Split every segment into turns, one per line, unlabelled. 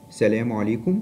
السلام عليكم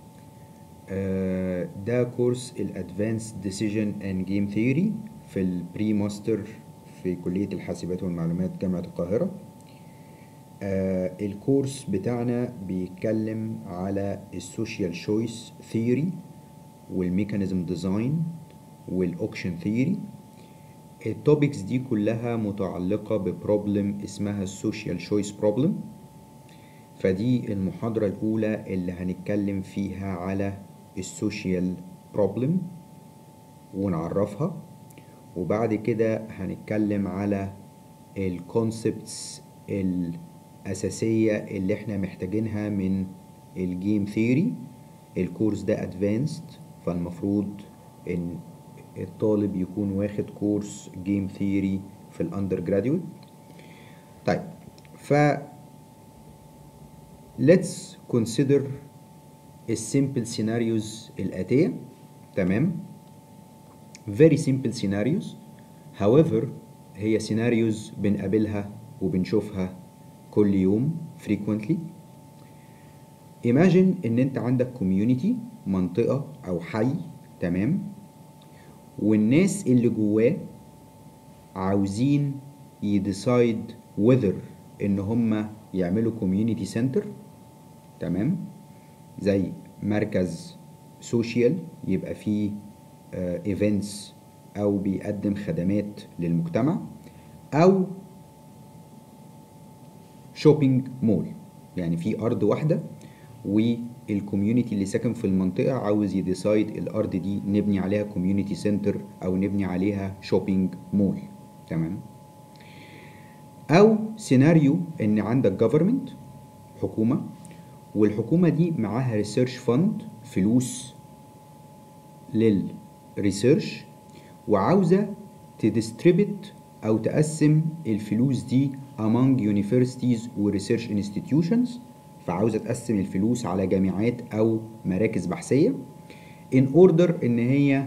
آه، ده كورس الادفانس ديسيجن اند جيم ثيوري في البري ماستر في كلية الحاسبات والمعلومات جامعة القاهرة آه، الكورس بتاعنا بيتكلم على السوشيال شويس ثيوري والميكانيزم ديزاين والاوكشن ثيوري التوبكس دي كلها متعلقة ببروبلم اسمها السوشيال شويس بروبلم فدي المحاضرة الأولى اللي هنتكلم فيها على السوشيال بروبلم ونعرفها وبعد كده هنتكلم على الكونسبتس الأساسية اللي احنا محتاجينها من الجيم ثيوري الكورس ده ادفانسد فالمفروض ان الطالب يكون واخد كورس جيم ثيوري في الاندر جراديويت طيب ف let's consider السيمبل سيناريوز الآتية تمام very simple scenarios however هي سيناريوز بنقابلها وبنشوفها كل يوم frequently imagine ان انت عندك community منطقة او حي تمام والناس اللي جواه عاوزين يديسايد whether ان هم يعملوا community center تمام زي مركز سوشيال يبقى فيه ايفنتس او بيقدم خدمات للمجتمع او شوبينج مول يعني في ارض واحده والكوميونتي اللي ساكن في المنطقه عاوز يديسايد الارض دي نبني عليها كوميونتي سنتر او نبني عليها شوبينج مول تمام او سيناريو ان عندك جفرمنت حكومه والحكومه دي معاها ريسيرش فند فلوس للريسيرش وعاوزه تديستريبت او تقسم الفلوس دي among universities و research institutions فعاوزه تقسم الفلوس على جامعات او مراكز بحثيه in order ان هي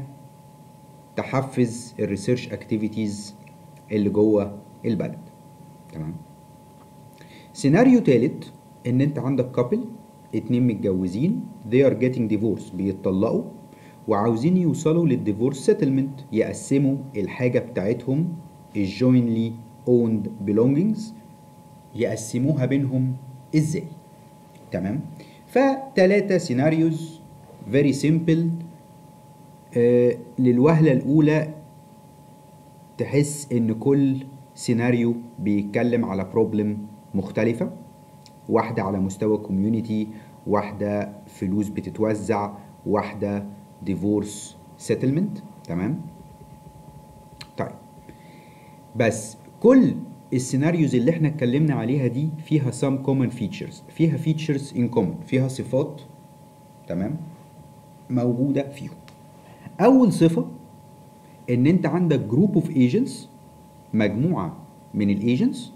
تحفز الريسيرش اكتيفيتيز اللي جوه البلد تمام سيناريو تالت ان انت عندك كابل اتنين متجوزين they are getting divorce بيتطلقوا وعاوزين يوصلوا للديفورس سيتلمنت يقسموا الحاجه بتاعتهم الجوينلي owned belongings يقسموها بينهم ازاي تمام فتلاتة سيناريوز very simple آه للوهلة الأولى تحس إن كل سيناريو بيتكلم على بروبلم مختلفة واحدة على مستوى كوميونيتي واحدة فلوس بتتوزع واحدة ديفورس سيتلمنت تمام طيب بس كل السيناريوز اللي احنا اتكلمنا عليها دي فيها some common features فيها features in common فيها صفات تمام موجودة فيهم أول صفة إن أنت عندك جروب اوف agents مجموعة من الايجنتس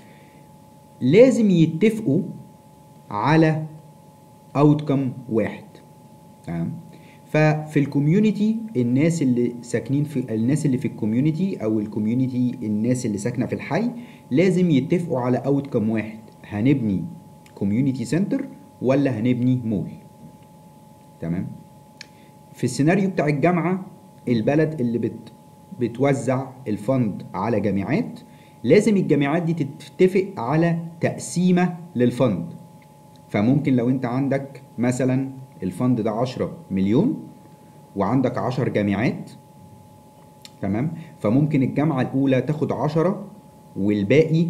لازم يتفقوا على اوتكم واحد تمام ففي الكوميونتي الناس اللي ساكنين في الناس اللي في الكوميونتي او الكوميونتي الناس اللي ساكنه في الحي لازم يتفقوا على اوتكم واحد هنبني كوميونتي سنتر ولا هنبني مول تمام في السيناريو بتاع الجامعه البلد اللي بت بتوزع الفند على جامعات لازم الجامعات دي تتفق على تقسيمه للفند فممكن لو انت عندك مثلا الفند ده 10 مليون وعندك 10 جامعات تمام فممكن الجامعة الأولى تاخد 10 والباقي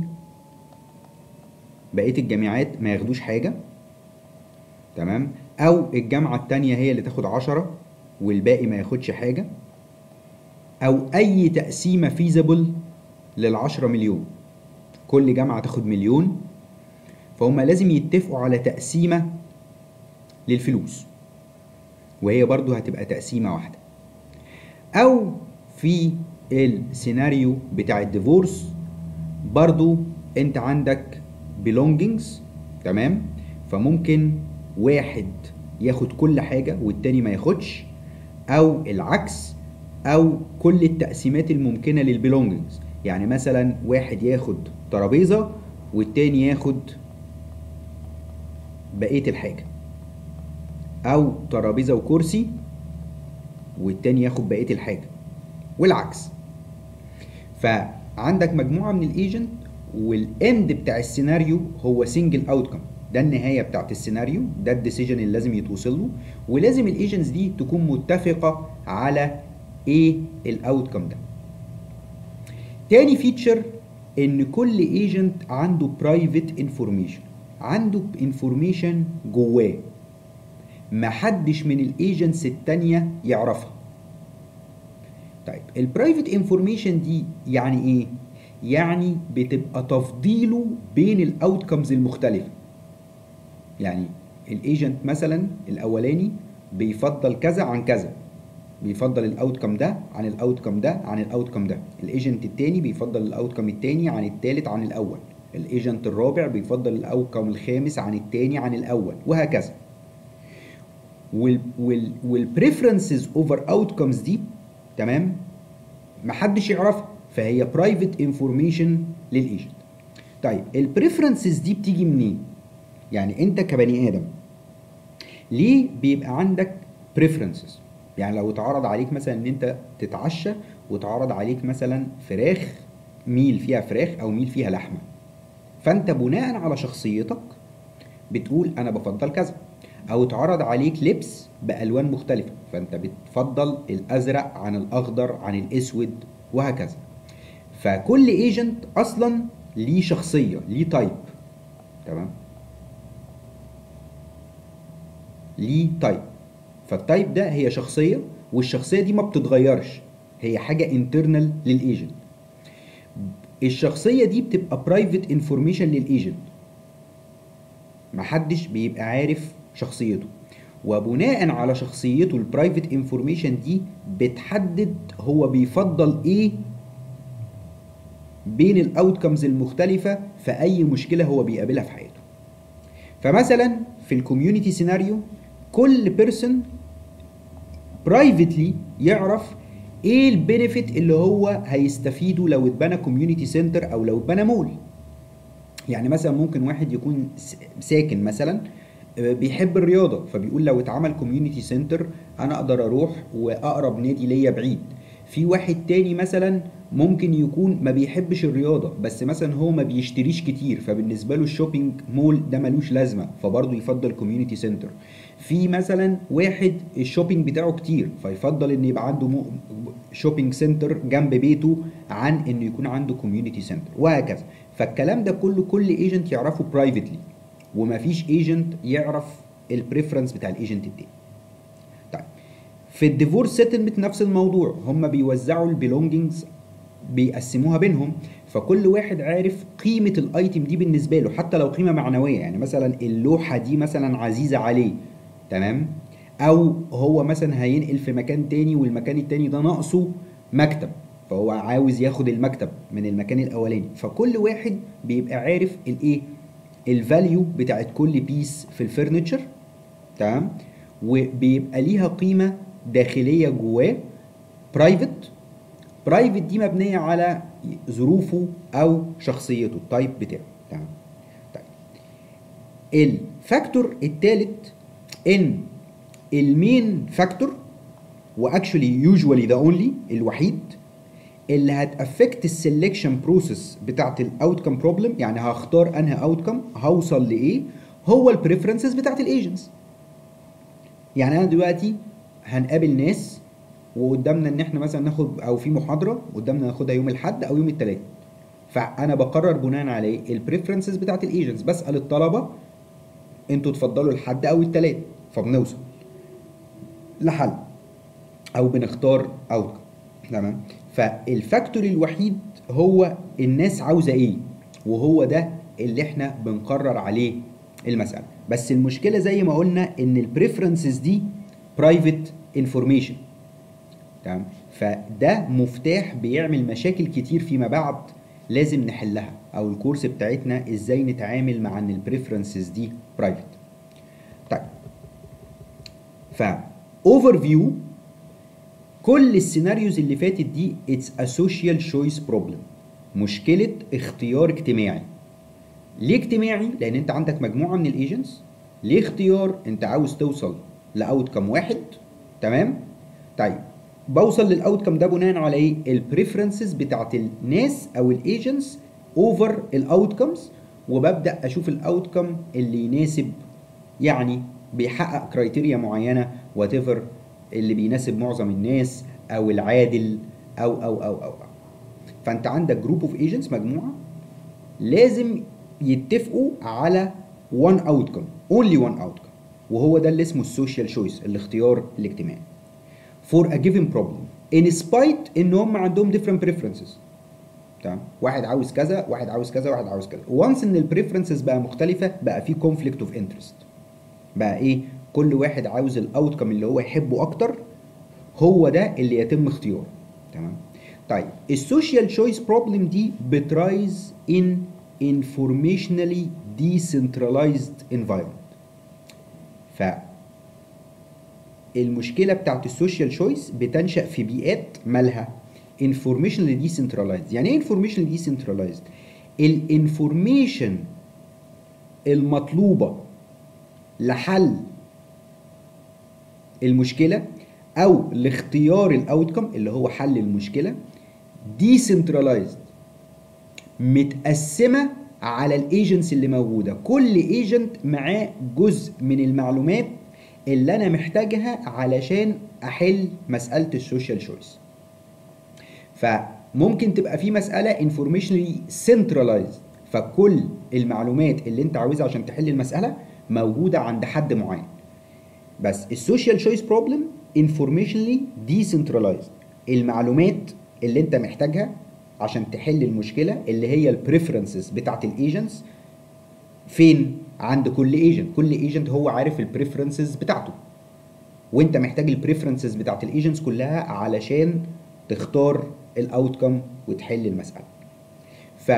بقية الجامعات ما ياخدوش حاجة تمام أو الجامعة التانية هي اللي تاخد 10 والباقي ما ياخدش حاجة أو أي تقسيمة فيزبل للعشرة مليون كل جامعة تاخد مليون فهم لازم يتفقوا على تقسيمة للفلوس وهي برضو هتبقى تقسيمة واحدة أو في السيناريو بتاع الديفورس برضو انت عندك belongings تمام فممكن واحد ياخد كل حاجة والتاني ما ياخدش أو العكس أو كل التقسيمات الممكنة للبيلونجنجز يعني مثلا واحد ياخد ترابيزة والتاني ياخد بقية الحاجة او ترابيزه وكرسي والتاني ياخد بقيه الحاجه والعكس فعندك مجموعه من الايجنت والاند بتاع السيناريو هو سنجل اوتكم ده النهايه بتاعت السيناريو ده الديسيجن اللي لازم يتوصل له ولازم الايجنتس دي تكون متفقه على ايه الاوتكم ده تاني فيتشر ان كل ايجنت عنده برايفت انفورميشن عنده انفورميشن جواه محدش من الايجنتس التانية يعرفها طيب البرايفت انفورميشن دي يعني ايه يعني بتبقى تفضيله بين الاوتكمز المختلفه يعني الايجنت مثلا الاولاني بيفضل كذا عن كذا بيفضل الاوتكم ده عن الاوتكم ده عن الاوتكم ده الايجنت التاني بيفضل الاوتكم التاني عن التالت عن الاول الايجنت الرابع بيفضل الاوتكم الخامس عن التاني عن الاول وهكذا وال وال والبريفرنسز اوفر اوتكمز دي تمام محدش يعرفها فهي برايفت انفورميشن للايجنت طيب البريفرنسز دي بتيجي منين يعني انت كبني ادم ليه بيبقى عندك بريفرنسز يعني لو اتعرض عليك مثلا ان انت تتعشى واتعرض عليك مثلا فراخ ميل فيها فراخ او ميل فيها لحمه فانت بناء على شخصيتك بتقول انا بفضل كذا او اتعرض عليك لبس بالوان مختلفه فانت بتفضل الازرق عن الاخضر عن الاسود وهكذا فكل ايجنت اصلا ليه شخصيه ليه تايب تمام ليه تايب فالتايب ده هي شخصيه والشخصيه دي ما بتتغيرش هي حاجه انترنال للايجنت الشخصيه دي بتبقى برايفت انفورميشن للايجنت محدش بيبقى عارف شخصيته وبناء على شخصيته البرايفت انفورميشن دي بتحدد هو بيفضل ايه بين الاوتكمز المختلفه في اي مشكله هو بيقابلها في حياته فمثلا في الكوميونتي سيناريو كل بيرسون برايفتلي يعرف ايه البينيفيت اللي هو هيستفيده لو اتبنى كوميونتي سنتر او لو اتبنى مول يعني مثلا ممكن واحد يكون ساكن مثلا بيحب الرياضه فبيقول لو اتعمل كوميونتي سنتر انا اقدر اروح واقرب نادي ليا بعيد في واحد تاني مثلا ممكن يكون ما بيحبش الرياضه بس مثلا هو ما بيشتريش كتير فبالنسبه له الشوبينج مول ده ملوش لازمه فبرضه يفضل كوميونتي سنتر في مثلا واحد الشوبينج بتاعه كتير فيفضل ان يبقى عنده شوبينج سنتر جنب بيته عن انه يكون عنده كوميونتي سنتر وهكذا فالكلام ده كله كل ايجنت يعرفه برايفتلي ومفيش ايجنت يعرف البريفرنس بتاع الايجنت التاني طيب في الديفورس سيتلمنت نفس الموضوع هم بيوزعوا البيلونجينجز بيقسموها بينهم فكل واحد عارف قيمة الايتم دي بالنسبة له حتى لو قيمة معنوية يعني مثلا اللوحة دي مثلا عزيزة عليه تمام او هو مثلا هينقل في مكان تاني والمكان التاني ده ناقصه مكتب فهو عاوز ياخد المكتب من المكان الاولاني فكل واحد بيبقى عارف الايه الفاليو بتاعت كل بيس في الفرنتشر تمام وبيبقى ليها قيمه داخليه جواه برايفت برايفت دي مبنيه على ظروفه او شخصيته التايب بتاعه تمام طيب الفاكتور الثالث ان المين فاكتور واكشولي يوجوالي ذا اونلي الوحيد اللي هتافكت السلكشن بروسيس بتاعت الاوتكم بروبلم يعني هختار انهي اوتكم هوصل لايه هو البريفرنسز بتاعت الايجنتس يعني انا دلوقتي هنقابل ناس وقدامنا ان احنا مثلا ناخد او في محاضره قدامنا ناخدها يوم الاحد او يوم الثلاث فانا بقرر بناء على ايه البريفرنسز بتاعت الايجنتس بسال الطلبه انتوا تفضلوا الحد او الثلاث فبنوصل لحل او بنختار اوتكم تمام فالفاكتور الوحيد هو الناس عاوزه ايه وهو ده اللي احنا بنقرر عليه المساله بس المشكله زي ما قلنا ان البريفرنسز دي برايفت انفورميشن تمام فده مفتاح بيعمل مشاكل كتير فيما بعد لازم نحلها او الكورس بتاعتنا ازاي نتعامل مع ان البريفرنسز دي برايفت طيب ف اوفر فيو كل السيناريوز اللي فاتت دي اتس ا سوشيال تشويس بروبلم مشكله اختيار اجتماعي ليه اجتماعي لان انت عندك مجموعه من الايجنتس ليه اختيار انت عاوز توصل لاوتكم واحد تمام طيب بوصل للاوتكم ده بناء على ايه البريفرنسز بتاعت الناس او الايجنتس اوفر الاوتكمز وببدا اشوف الاوتكم اللي يناسب يعني بيحقق كرايتيريا معينه وات اللي بيناسب معظم الناس او العادل او او او او, أو. فانت عندك جروب اوف ايجنتس مجموعه لازم يتفقوا على one outcome only one outcome وهو ده اللي اسمه السوشيال شويس الاختيار الاجتماعي for a given problem in spite ان هم عندهم different preferences تمام واحد عاوز كذا واحد عاوز كذا واحد عاوز كذا وانس ان البريفرنسز بقى مختلفه بقى في conflict of interest بقى ايه كل واحد عاوز الاوتكم اللي هو يحبه اكتر هو ده اللي يتم اختياره تمام طيب السوشيال شويس بروبلم دي بترايز ان informationally decentralized environment ف المشكله بتاعت السوشيال شويس بتنشا في بيئات مالها informationally decentralized يعني ايه informationally decentralized الانفورميشن المطلوبه لحل المشكله او لاختيار الاوتكم اللي هو حل المشكله decentralized متقسمه على الايجنتس اللي موجوده كل ايجنت معاه جزء من المعلومات اللي انا محتاجها علشان احل مساله السوشيال شويس فممكن تبقى في مساله informationally centralized فكل المعلومات اللي انت عاوزها عشان تحل المساله موجوده عند حد معين بس السوشيال شويس بروبلم informationally decentralized المعلومات اللي انت محتاجها عشان تحل المشكله اللي هي البريفرنسز بتاعت الايجنتس فين عند كل ايجنت كل ايجنت هو عارف البريفرنسز بتاعته وانت محتاج البريفرنسز بتاعت الايجنتس كلها علشان تختار الاوتكم وتحل المساله ف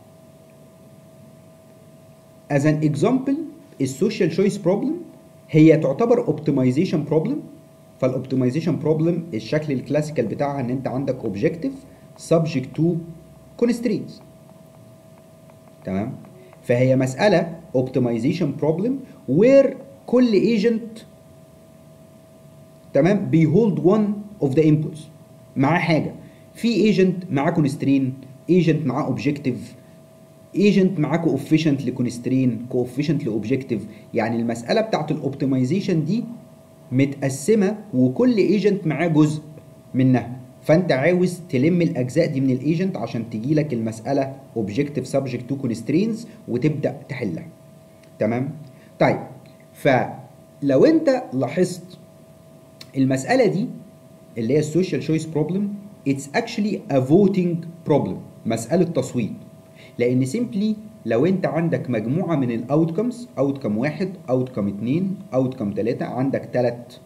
as an example السوشيال شويس بروبلم هي تعتبر اوبتمايزيشن بروبلم فالاوبتمايزيشن بروبلم الشكل الكلاسيكال بتاعها ان انت عندك اوبجيكتيف subject to constraints تمام فهي مسألة optimization problem where كل agent تمام بيهولد one of the inputs معاه حاجة في agent معاه constraint agent معاه objective agent معاه coefficient لconstraint coefficient لobjective يعني المسألة بتاعت الاوبتمايزيشن دي متقسمة وكل ايجنت معاه جزء منها فانت عاوز تلم الاجزاء دي من الايجنت عشان تجي لك المساله اوبجكتيف سبجكت تو كونسترينز وتبدا تحلها تمام طيب فلو انت لاحظت المساله دي اللي هي السوشيال شويس بروبلم اتس اكشلي ا فوتنج بروبلم مساله تصويت لان سيمبلي لو انت عندك مجموعه من الاوتكمز اوتكم واحد اوتكم اتنين اوتكم تلاته عندك تلات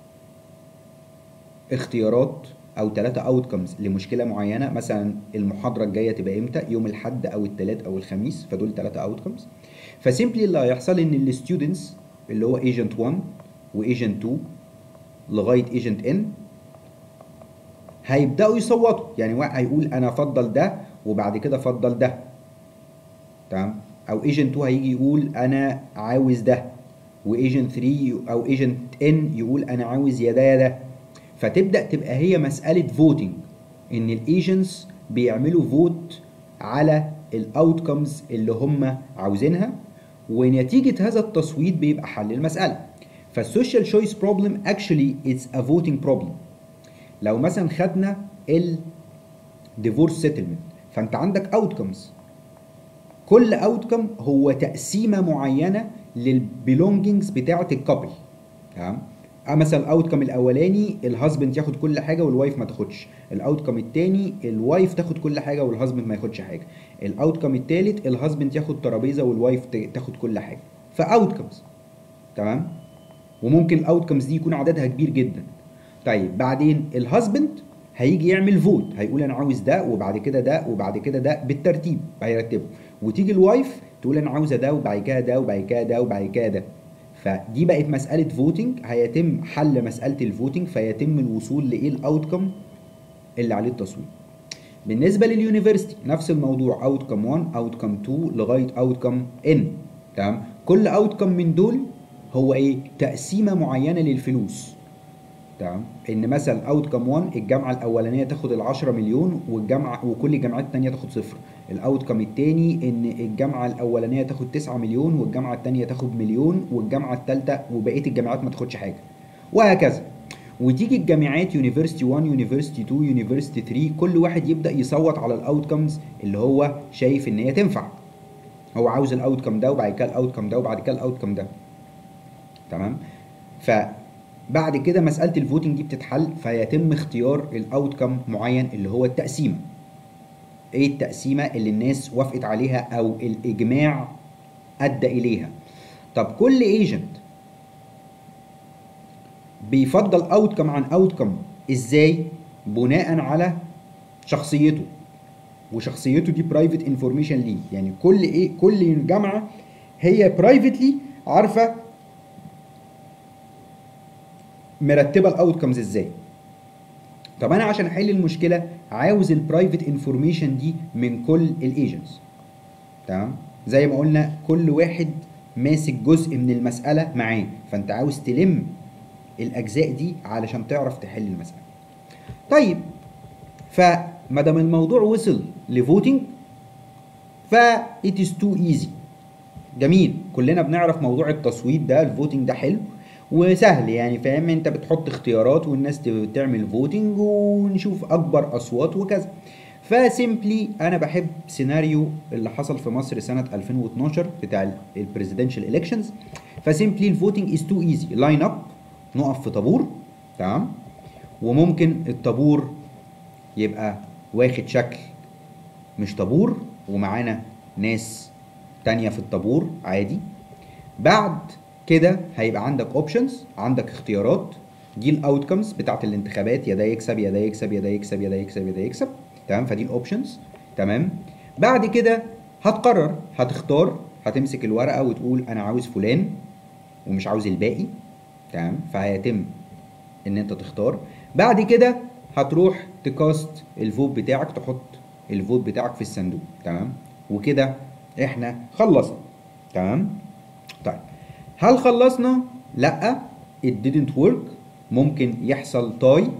اختيارات او ثلاثة اوتكمز لمشكله معينه مثلا المحاضره الجايه تبقى امتى يوم الاحد او الثلاث او الخميس فدول ثلاثة اوتكمز فسيمبلي اللي هيحصل ان الستودنتس اللي هو ايجنت 1 وايجنت 2 لغايه ايجنت ان هيبداوا يصوتوا يعني واحد هيقول انا افضل ده وبعد كده افضل ده تمام او ايجنت 2 هيجي يقول انا عاوز ده وايجنت 3 او ايجنت ان يقول انا عاوز يا ده يا ده فتبدا تبقى هي مساله فوتنج ان الايجنتس بيعملوا فوت على الاوتكمز اللي هم عاوزينها ونتيجه هذا التصويت بيبقى حل المساله فالسوشيال شويس بروبلم اكشلي اتس ا فوتنج بروبلم لو مثلا خدنا الديفورس سيتلمنت فانت عندك اوتكمز كل اوتكم هو تقسيمه معينه للبيلونجينجز بتاعه الكابل تمام مثلا الاوتكم الاولاني الهازبند ياخد كل حاجه والوايف ما تاخدش الاوتكم الثاني الوايف تاخد كل حاجه والهازبند ما ياخدش حاجه الاوتكم الثالث الهازبند ياخد ترابيزه والوايف تاخد كل حاجه فاوتكمز تمام وممكن الاوتكمز دي يكون عددها كبير جدا طيب بعدين الهازبند هيجي يعمل فوت هيقول انا عاوز ده وبعد كده ده وبعد كده ده بالترتيب هيرتبه وتيجي الوايف تقول انا عاوزه ده وبعد كده ده وبعد كده ده وبعد كده ده فدي بقت مساله فوتنج هيتم حل مساله الفوتنج فيتم الوصول لايه الاوتكم اللي عليه التصويت بالنسبه لليونيفرستي نفس الموضوع اوتكم 1 اوتكم 2 لغايه اوتكم ان تمام كل اوتكم من دول هو ايه تقسيمه معينه للفلوس تمام ان مثلا اوتكم 1 الجامعه الاولانيه تاخد ال 10 مليون والجامعه وكل الجامعات الثانيه تاخد صفر الاوتكم الثاني ان الجامعه الاولانيه تاخد 9 مليون والجامعه الثانيه تاخد مليون والجامعه الثالثه وبقيه الجامعات ما تاخدش حاجه وهكذا وتيجي الجامعات يونيفرسيتي 1 يونيفرسيتي 2 يونيفرسيتي 3 كل واحد يبدا يصوت على الاوتكمز اللي هو شايف ان هي تنفع هو عاوز الاوتكم ده وبعد كده الاوتكم ده وبعد كده الاوتكم ده تمام فبعد كده مساله الفوتنج دي بتتحل فيتم اختيار الاوتكم معين اللي هو التقسيمه ايه التقسيمه اللي الناس وافقت عليها او الاجماع ادى اليها طب كل ايجنت بيفضل اوتكم عن اوتكم ازاي بناء على شخصيته وشخصيته دي برايفت انفورميشن ليه يعني كل ايه كل جامعه هي برايفتلي عارفه مرتبه الاوتكمز ازاي طب انا عشان احل المشكله عاوز البرايفت انفورميشن دي من كل الايجنتس تمام زي ما قلنا كل واحد ماسك جزء من المساله معاه فانت عاوز تلم الاجزاء دي علشان تعرف تحل المساله طيب فما دام الموضوع وصل لفوتنج ف it is too easy جميل كلنا بنعرف موضوع التصويت ده الفوتنج ده حلو وسهل يعني فاهم انت بتحط اختيارات والناس تعمل فوتنج ونشوف اكبر اصوات وكذا فسيمبلي انا بحب سيناريو اللي حصل في مصر سنه 2012 بتاع البريزيدنشال الكشنز فسيمبلي الفوتنج از تو ايزي لاين اب نقف في طابور تمام وممكن الطابور يبقى واخد شكل مش طابور ومعانا ناس تانية في الطابور عادي بعد كده هيبقى عندك اوبشنز عندك اختيارات دي الاوتكمز بتاعت الانتخابات يا ده يكسب يا ده يكسب يا ده يكسب يا ده يكسب يا ده يكسب تمام فدي الاوبشنز تمام بعد كده هتقرر هتختار هتمسك الورقه وتقول انا عاوز فلان ومش عاوز الباقي تمام فهيتم ان انت تختار بعد كده هتروح تكاست الفوت بتاعك تحط الفوت بتاعك في الصندوق تمام وكده احنا خلصنا تمام طيب هل خلصنا لا it didn't work ممكن يحصل تاي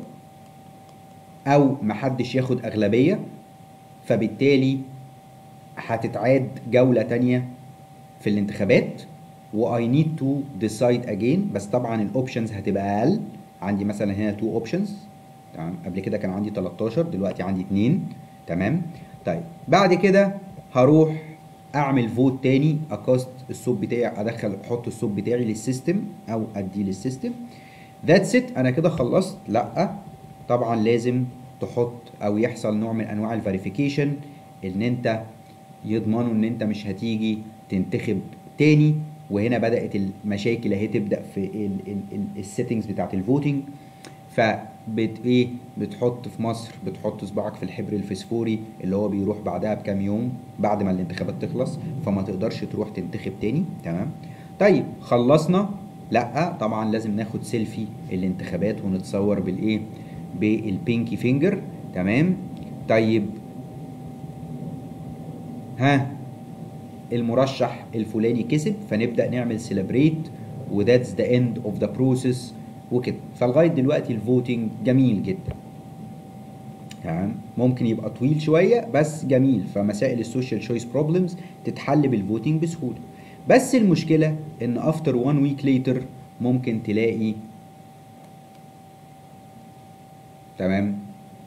او محدش ياخد اغلبيه فبالتالي هتتعاد جوله تانية في الانتخابات و I need to decide again بس طبعا الاوبشنز هتبقى اقل عندي مثلا هنا 2 اوبشنز تمام قبل كده كان عندي 13 دلوقتي عندي 2 تمام طيب بعد كده هروح اعمل فوت تاني اكاست الصوت بتاعي ادخل احط الصوت بتاعي للسيستم او اديه للسيستم ذاتس ات انا كده خلصت لا طبعا لازم تحط او يحصل نوع من انواع الفيريفيكيشن ان انت يضمنوا ان انت مش هتيجي تنتخب تاني وهنا بدات المشاكل اهي تبدا في السيتنجز بتاعت الفوتنج فبت ايه بتحط في مصر بتحط صباعك في الحبر الفسفوري اللي هو بيروح بعدها بكام يوم بعد ما الانتخابات تخلص فما تقدرش تروح تنتخب تاني تمام طيب خلصنا لا طبعا لازم ناخد سيلفي الانتخابات ونتصور بالايه بالبينكي فينجر تمام طيب ها المرشح الفلاني كسب فنبدا نعمل سيلبريت وذاتس ذا اند اوف ذا بروسيس وكده فلغايه دلوقتي الفوتنج جميل جدا تمام ممكن يبقى طويل شويه بس جميل فمسائل السوشيال شويس بروبلمز تتحل بالفوتنج بسهوله بس المشكله ان افتر وان ويك ليتر ممكن تلاقي تمام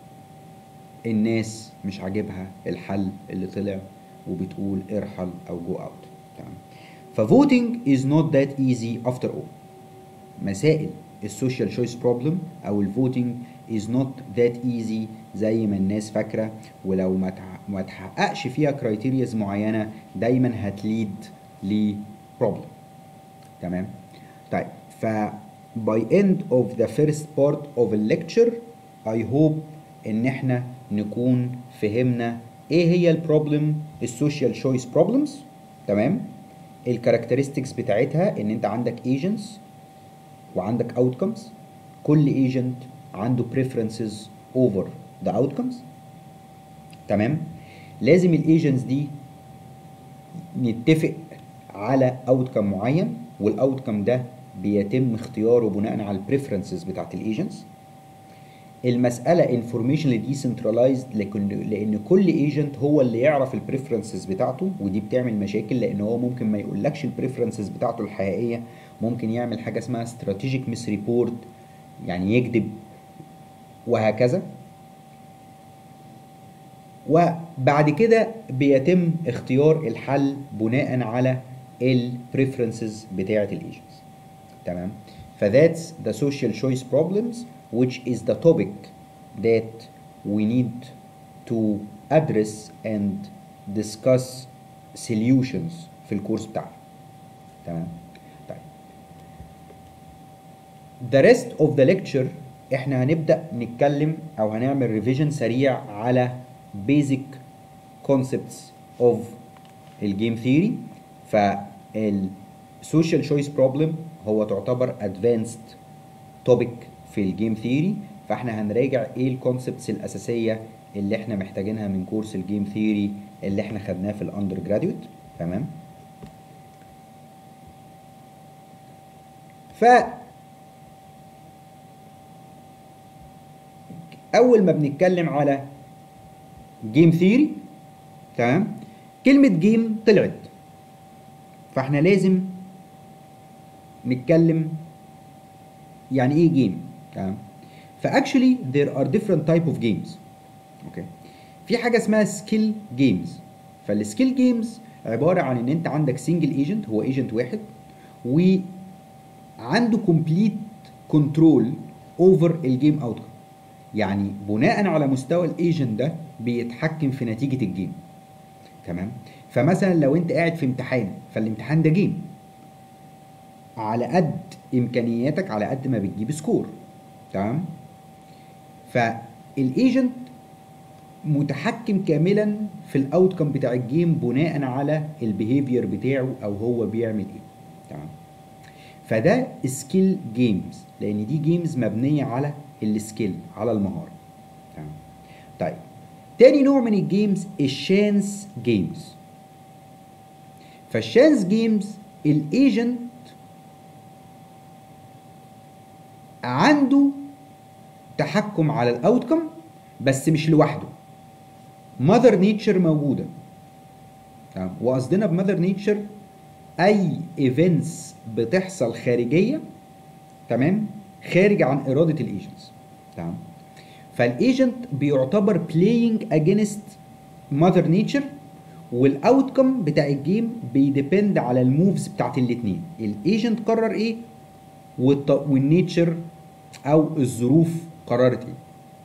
الناس مش عاجبها الحل اللي طلع وبتقول ارحل او جو اوت تمام ففوتنج از نوت ذات ايزي افتر اول مسائل السوشيال شويس بروبلم او الفوتنج از نوت ذات ايزي زي ما الناس فاكره ولو ما ما تحققش فيها كرايتيرياز معينه دايما هتليد لبروبلم تمام طيب ف by end of the first part of the lecture I hope ان احنا نكون فهمنا ايه هي البروبلم السوشيال شويس بروبلمز تمام الكاركترستكس بتاعتها ان انت عندك ايجنتس وعندك outcomes كل ايجنت عنده preferences over the outcomes تمام لازم الايجنتس دي نتفق على outcome معين والاوتكم ده بيتم اختياره بناء على البريفرنسز بتاعت الايجنتس المساله انفورميشنلي ديسنترلايزد لكن لان كل ايجنت هو اللي يعرف البريفرنسز بتاعته ودي بتعمل مشاكل لان هو ممكن ما يقولكش البريفرنسز بتاعته الحقيقيه ممكن يعمل حاجه اسمها استراتيجيك مس ريبورت يعني يكذب وهكذا وبعد كده بيتم اختيار الحل بناء على البريفرنسز بتاعه الايجنتس تمام فذاتس the social choice problems which is the topic that we need to address and discuss solutions في الكورس بتاعنا تمام طيب the rest of the lecture احنا هنبدأ نتكلم او هنعمل ريفيجن سريع على basic concepts of الجيم ثيوري فالسوشيال choice problem هو تعتبر advanced topic في الجيم ثيوري فاحنا هنراجع ايه الكونسبتس الاساسيه اللي احنا محتاجينها من كورس الجيم ثيوري اللي احنا خدناه في الاندر جراديويت تمام ف اول ما بنتكلم على جيم ثيوري تمام كلمه جيم طلعت فاحنا لازم نتكلم يعني ايه جيم تمام فاكشلي there are different type of games اوكي في حاجه اسمها سكيل جيمز فالسكيل جيمز عباره عن ان انت عندك سنجل ايجنت هو ايجنت واحد وعنده كومبليت كنترول اوفر الجيم اوتكم يعني بناء على مستوى الايجنت ده بيتحكم في نتيجه الجيم تمام فمثلا لو انت قاعد في امتحان فالامتحان ده جيم على قد امكانياتك على قد ما بتجيب سكور تمام فالايجنت متحكم كاملا في الاوتكم بتاع الجيم بناء على البيهيفير بتاعه او هو بيعمل ايه تمام فده سكيل جيمز لان دي جيمز مبنيه على السكيل على المهاره تمام طيب تاني نوع من الجيمز الشانس جيمز فالشانس جيمز الايجنت عنده تحكم على الاوتكم بس مش لوحده ماذر نيتشر موجوده تمام وقصدنا بماذر نيتشر اي ايفنتس بتحصل خارجيه تمام خارج عن اراده الايجنتس تمام فالايجنت بيعتبر بلاينج اجينست ماذر نيتشر والاوتكم بتاع الجيم بيديبند على الموفز بتاعت الاثنين الايجنت قرر ايه والط... والنيتشر او الظروف قررت ايه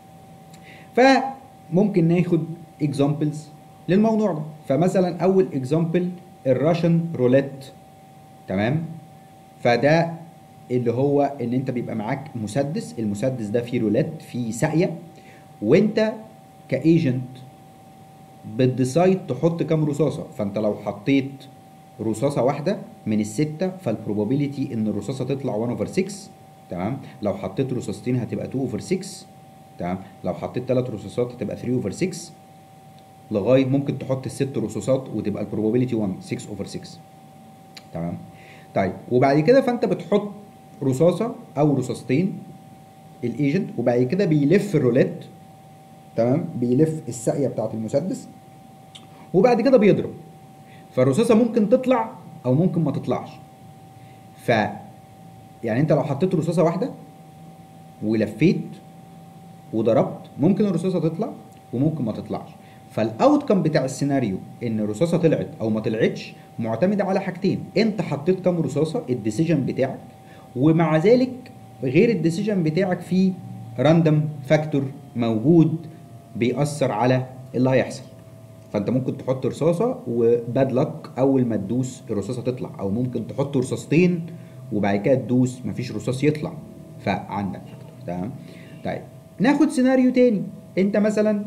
فممكن ناخد اكزامبلز للموضوع ده فمثلا اول اكزامبل الراشن روليت تمام فده اللي هو ان انت بيبقى معاك مسدس المسدس ده فيه روليت فيه ساقيه وانت كايجنت بتديسايد تحط كام رصاصه فانت لو حطيت رصاصه واحده من السته فالبروبابيلتي ان الرصاصه تطلع 1 اوفر 6 تمام لو حطيت رصاصتين هتبقى 2 اوفر 6 تمام لو حطيت ثلاث رصاصات هتبقى 3 اوفر 6 لغايه ممكن تحط الست رصاصات وتبقى البروبابيلتي 1 6 اوفر 6 تمام طيب وبعد كده فانت بتحط رصاصه او رصاصتين الايجنت وبعد كده بيلف الروليت تمام بيلف الساقيه بتاعه المسدس وبعد كده بيضرب فالرصاصه ممكن تطلع او ممكن ما تطلعش ف يعني انت لو حطيت رصاصه واحده ولفيت وضربت ممكن الرصاصه تطلع وممكن ما تطلعش فالاوتكم بتاع السيناريو ان الرصاصه طلعت او ما طلعتش معتمده على حاجتين انت حطيت كام رصاصه الديسيجن بتاعك ومع ذلك غير الديسيجن بتاعك في راندوم فاكتور موجود بيأثر على اللي هيحصل فانت ممكن تحط رصاصه وباد لك اول ما تدوس الرصاصه تطلع او ممكن تحط رصاصتين وبعد كده تدوس مفيش رصاص يطلع فعندك فاكتور تمام طيب ناخد سيناريو تاني انت مثلا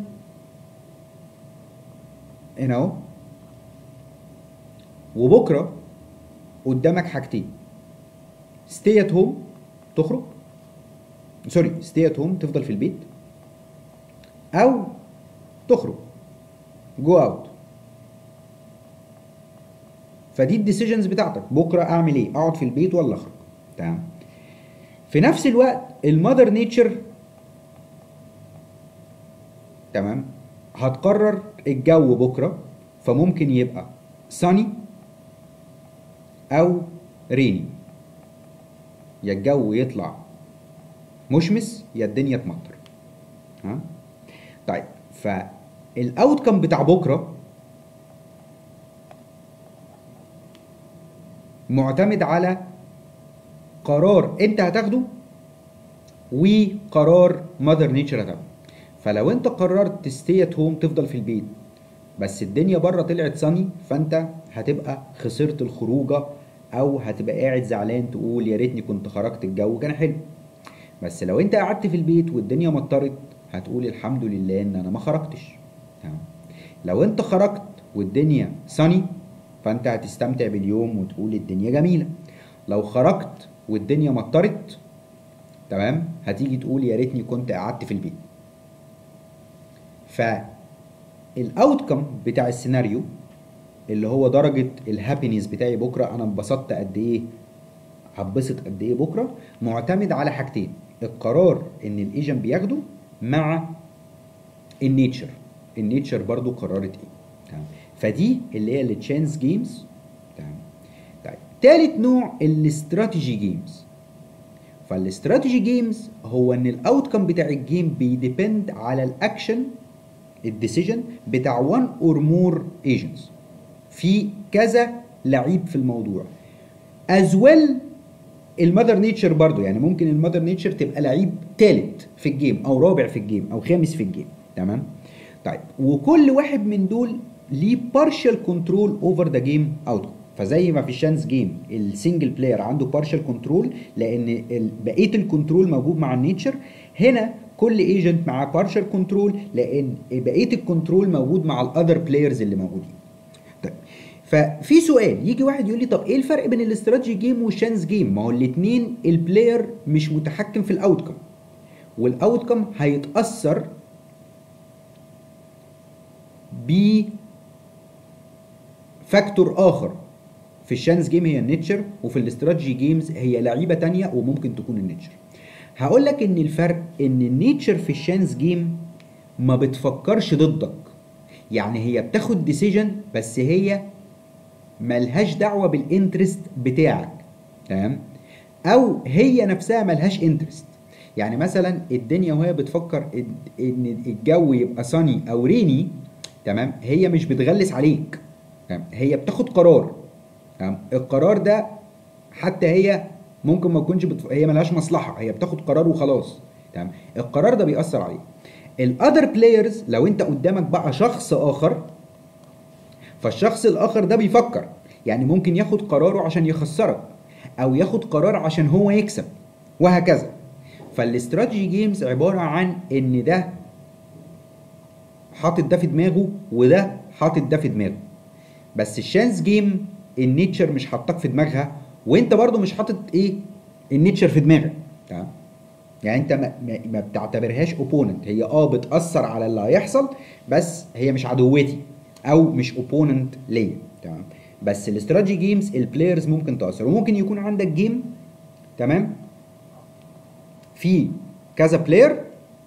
هنا اهو وبكره قدامك حاجتين ستي ات هوم تخرج سوري ستي ات هوم تفضل في البيت او تخرج جو اوت فدي الديسيجنز بتاعتك بكره اعمل ايه اقعد في البيت ولا اخرج تمام في نفس الوقت المذر نيتشر تمام هتقرر الجو بكره فممكن يبقى sunny او ريني يا الجو يطلع مشمس يا الدنيا تمطر ها طيب فالاوتكم بتاع بكره معتمد على قرار انت هتاخده وقرار ماذر نيتشر هتاخده فلو انت قررت تستي ات هوم تفضل في البيت بس الدنيا بره طلعت صني فانت هتبقى خسرت الخروجه او هتبقى قاعد زعلان تقول يا ريتني كنت خرجت الجو كان حلو بس لو انت قعدت في البيت والدنيا مطرت هتقول الحمد لله ان انا ما خرجتش تمام لو انت خرجت والدنيا صني فانت هتستمتع باليوم وتقول الدنيا جميله لو خرجت والدنيا مطرت تمام هتيجي تقول يا ريتني كنت قعدت في البيت فالاوتكم بتاع السيناريو اللي هو درجه الهابينس بتاعي بكره انا انبسطت قد ايه هتبسط قد ايه بكره معتمد على حاجتين القرار ان الايجنت بياخده مع النيتشر النيتشر برضو قررت ايه تمام فدي اللي هي التشانس جيمز تمام طيب تالت نوع الاستراتيجي جيمز فالاستراتيجي جيمز هو ان الاوتكم بتاع الجيم بيديبند على الاكشن الديسيجن بتاع وان اور مور ايجنتس في كذا لعيب في الموضوع از ويل المذر نيتشر برضو يعني ممكن المذر نيتشر تبقى لعيب تالت في الجيم او رابع في الجيم او خامس في الجيم تمام طيب وكل واحد من دول ليه partial كنترول اوفر ذا جيم اوتكم فزي ما في الشانس جيم السنجل بلاير عنده بارشال كنترول لان بقيه الكنترول موجود مع النيتشر هنا كل ايجنت معاه بارشال كنترول لان بقيه الكنترول موجود مع الاذر بلايرز اللي موجودين طيب ففي سؤال يجي واحد يقول لي طب ايه الفرق بين الاستراتيجي جيم والشانس جيم ما هو الاثنين البلاير مش متحكم في الاوتكم والاوتكم هيتاثر ب فاكتور اخر في الشانس جيم هي النيتشر وفي الاستراتيجي جيمز هي لعيبه تانية وممكن تكون النيتشر هقول لك ان الفرق ان النيتشر في الشانس جيم ما بتفكرش ضدك يعني هي بتاخد ديسيجن بس هي ملهاش دعوه بالانترست بتاعك تمام او هي نفسها ملهاش انترست يعني مثلا الدنيا وهي بتفكر ان الجو يبقى صني او ريني تمام هي مش بتغلس عليك تمام هي بتاخد قرار تمام القرار ده حتى هي ممكن ما تكونش بتف... هي ملهاش مصلحه هي بتاخد قرار وخلاص تمام القرار ده بيأثر عليه الاذر بلايرز لو انت قدامك بقى شخص اخر فالشخص الاخر ده بيفكر يعني ممكن ياخد قراره عشان يخسرك او ياخد قرار عشان هو يكسب وهكذا فالاستراتيجي جيمز عباره عن ان ده حاطط ده في دماغه وده حاطط ده في دماغه بس الشانس جيم النيتشر مش حاطك في دماغها وانت برضو مش حاطط ايه النيتشر في دماغك تمام يعني انت ما, ما, ما بتعتبرهاش اوبوننت هي اه بتاثر على اللي هيحصل بس هي مش عدوتي او مش اوبوننت ليا تمام بس الاستراتيجي جيمز البلايرز ممكن تاثر وممكن يكون عندك جيم تمام في كذا بلاير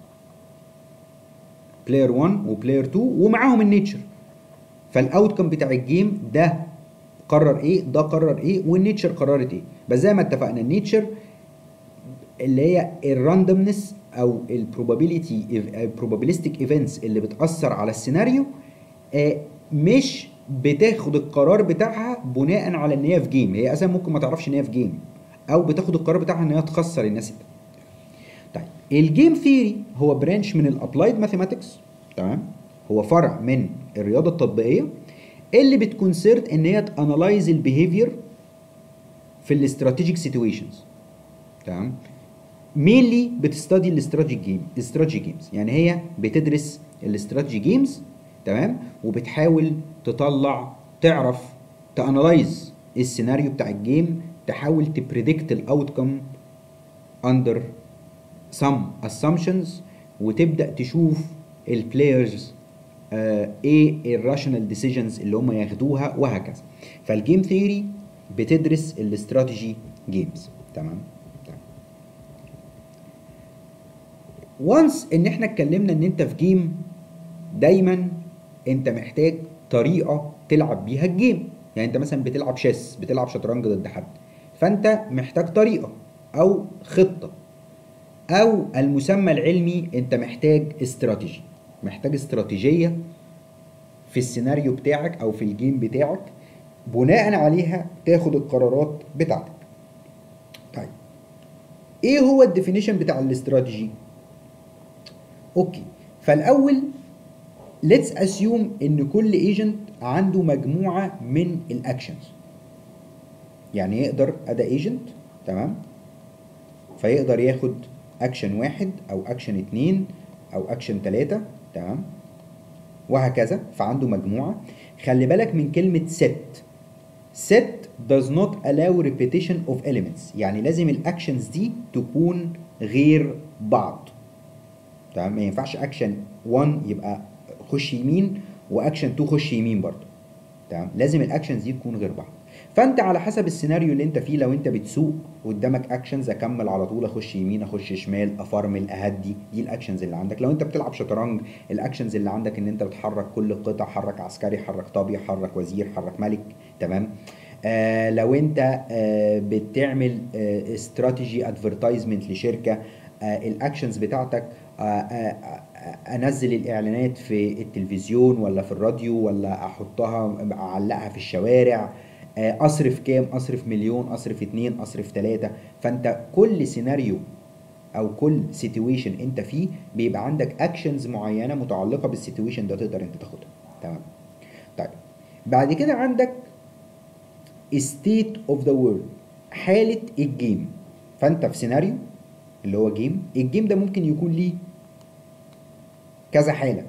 بلاير 1 وبلاير 2 ومعاهم النيتشر فالاوتكم بتاع الجيم ده قرر ايه ده قرر ايه والنيتشر قررت ايه بس زي ما اتفقنا النيتشر اللي هي الراندومنس او البروبابيليتي البروبابيلستيك ايفنتس اللي بتاثر على السيناريو آه مش بتاخد القرار بتاعها بناء على ان هي في جيم هي اساسا ممكن ما تعرفش ان هي في جيم او بتاخد القرار بتاعها ان هي تخسر الناس التانية. طيب الجيم ثيوري هو برانش من الابلايد ماثيماتكس تمام هو فرع من الرياضه التطبيقيه اللي بتكونسيرت ان هي تانلايز البيهيفير في الاستراتيجيك سيتويشنز تمام مينلي بتستدي الاستراتيجي جيم الاستراتيجي جيمز يعني هي بتدرس الاستراتيجي جيمز تمام وبتحاول تطلع تعرف تانلايز السيناريو بتاع الجيم تحاول تبريدكت الاوتكم اندر some assumptions وتبدا تشوف البلايرز آه ايه الراشونال ديسيجنز اللي هم ياخدوها وهكذا فالجيم ثيوري بتدرس الاستراتيجي جيمز تمام وانس ان احنا اتكلمنا ان انت في جيم دايما انت محتاج طريقه تلعب بيها الجيم يعني انت مثلا بتلعب شيس بتلعب شطرنج ضد حد فانت محتاج طريقه او خطه او المسمى العلمي انت محتاج استراتيجي محتاج استراتيجيه في السيناريو بتاعك او في الجيم بتاعك بناء عليها تاخد القرارات بتاعتك طيب ايه هو الديفينيشن بتاع الاستراتيجي اوكي فالاول ليتس اسيوم ان كل ايجنت عنده مجموعه من الاكشنز يعني يقدر ادا ايجنت تمام فيقدر ياخد اكشن واحد او اكشن اتنين او اكشن تلاتة تمام وهكذا فعنده مجموعة خلي بالك من كلمة set set does not allow repetition of elements يعني لازم الاكشنز دي تكون غير بعض تمام ما ينفعش اكشن 1 يبقى خش يمين واكشن 2 خش يمين برضه تمام لازم الاكشنز دي تكون غير بعض فانت على حسب السيناريو اللي انت فيه لو انت بتسوق قدامك اكشنز اكمل على طول اخش يمين اخش شمال افرمل اهدي دي الاكشنز اللي عندك لو انت بتلعب شطرنج الاكشنز اللي عندك ان انت بتحرك كل قطع حرك عسكري حرك طابي حرك وزير حرك ملك تمام آه لو انت آه بتعمل آه استراتيجي ادفرتايزمنت لشركه آه الاكشنز بتاعتك آه آه انزل الاعلانات في التلفزيون ولا في الراديو ولا احطها اعلقها في الشوارع اصرف كام اصرف مليون اصرف اتنين اصرف تلاتة فانت كل سيناريو او كل سيتويشن انت فيه بيبقى عندك اكشنز معينه متعلقه بالسيتويشن ده تقدر انت تاخدها تمام طيب بعد كده عندك state of the world حاله الجيم فانت في سيناريو اللي هو جيم الجيم ده ممكن يكون ليه كذا حاله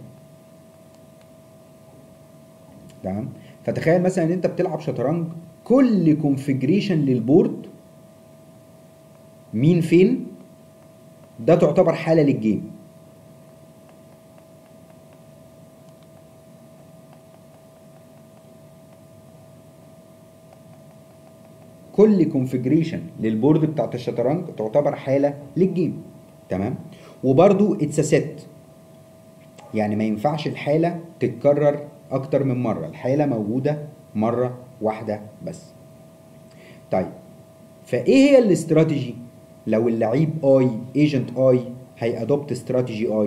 تمام فتخيل مثلا ان انت بتلعب شطرنج كل كونفيجريشن للبورد مين فين ده تعتبر حاله للجيم كل كونفيجريشن للبورد بتاعت الشطرنج تعتبر حاله للجيم تمام وبرده اتس سيت يعني ما ينفعش الحاله تتكرر اكتر من مره الحاله موجوده مره واحده بس طيب فايه هي الاستراتيجي لو اللعيب اي ايجنت اي هيادوبت استراتيجي اي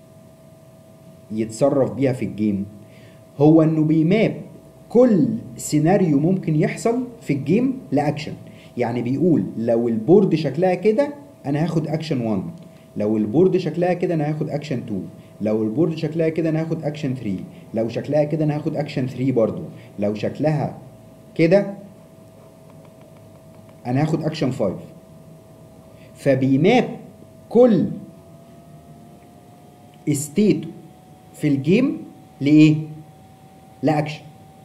يتصرف بيها في الجيم هو انه بيماب كل سيناريو ممكن يحصل في الجيم لاكشن يعني بيقول لو البورد شكلها كده انا هاخد اكشن 1 لو البورد شكلها كده انا هاخد اكشن 2 لو البورد شكلها كده انا هاخد اكشن 3 لو شكلها كده انا هاخد اكشن 3 برضو لو شكلها كده انا هاخد اكشن 5 فبيماب كل ستيت في الجيم لايه لاكشن